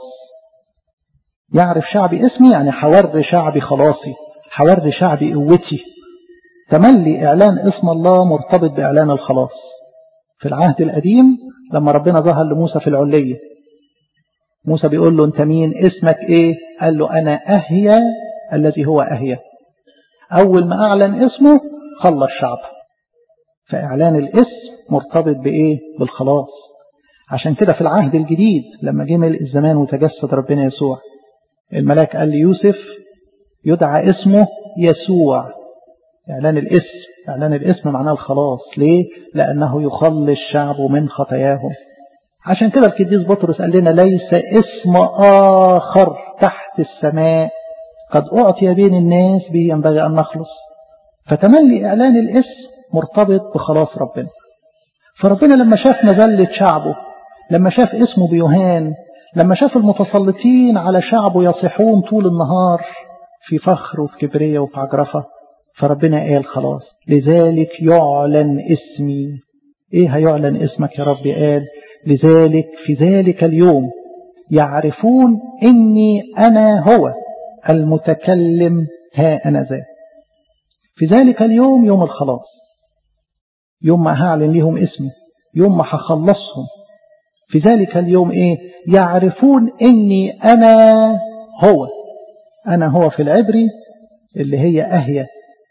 يعرف شعبي اسمي يعني حور شعبي خلاصي حور شعبي قوتي تملي إعلان اسم الله مرتبط بإعلان الخلاص في العهد القديم لما ربنا ظهر لموسى في العلية موسى بيقول له انت مين اسمك ايه قال له انا اهيا الذي هو اهيا اول ما اعلن اسمه خلى الشعب فاعلان الاسم مرتبط بايه بالخلاص عشان كده في العهد الجديد لما جه ملء الزمان وتجسد ربنا يسوع الملاك قال ليوسف يدعى اسمه يسوع اعلان الاسم اعلان الاسم معناه الخلاص ليه لانه يخلص الشعب من خطاياهم عشان كده القديس بطرس قال لنا ليس اسم آخر تحت السماء قد أعطي بين الناس به ينبغي أن نخلص فتملي إعلان الاسم مرتبط بخلاص ربنا فربنا لما شاف مذلة شعبه لما شاف اسمه بيوهان لما شاف المتسلطين على شعبه يصيحون طول النهار في فخر وفي كبرية وفي عجرفة فربنا قال خلاص لذلك يعلن اسمي ايه هيعلن اسمك يا رب قال لذلك في ذلك اليوم يعرفون اني انا هو المتكلم ها انا ذا في ذلك اليوم يوم الخلاص يوم ما هعلن لهم اسمي يوم ما هخلصهم في ذلك اليوم ايه يعرفون اني انا هو انا هو في العبري اللي هي اهية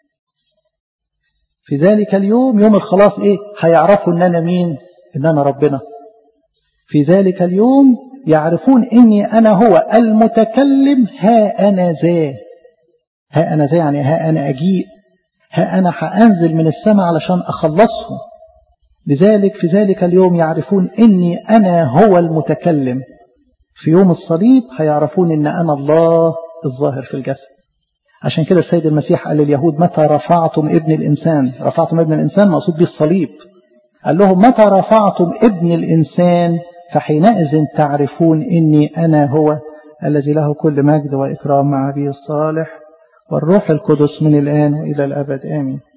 في ذلك اليوم يوم الخلاص ايه هيعرفوا ان انا مين ان انا ربنا في ذلك اليوم يعرفون اني انا هو المتكلم ها انا ذا ها انا ذا يعني ها انا اجيء ها انا هانزل من السماء علشان اخلصهم لذلك في ذلك اليوم يعرفون اني انا هو المتكلم في يوم الصليب هيعرفون ان انا الله الظاهر في الجسد عشان كده السيد المسيح قال لليهود متى رفعتم ابن الإنسان رفعتم ابن الإنسان مقصود به الصليب قال لهم متى رفعتم ابن الإنسان فحينئذ تعرفون إني أنا هو الذي له كل مجد وإكرام مع أبي الصالح والروح القدس من الآن وإلى الأبد آمين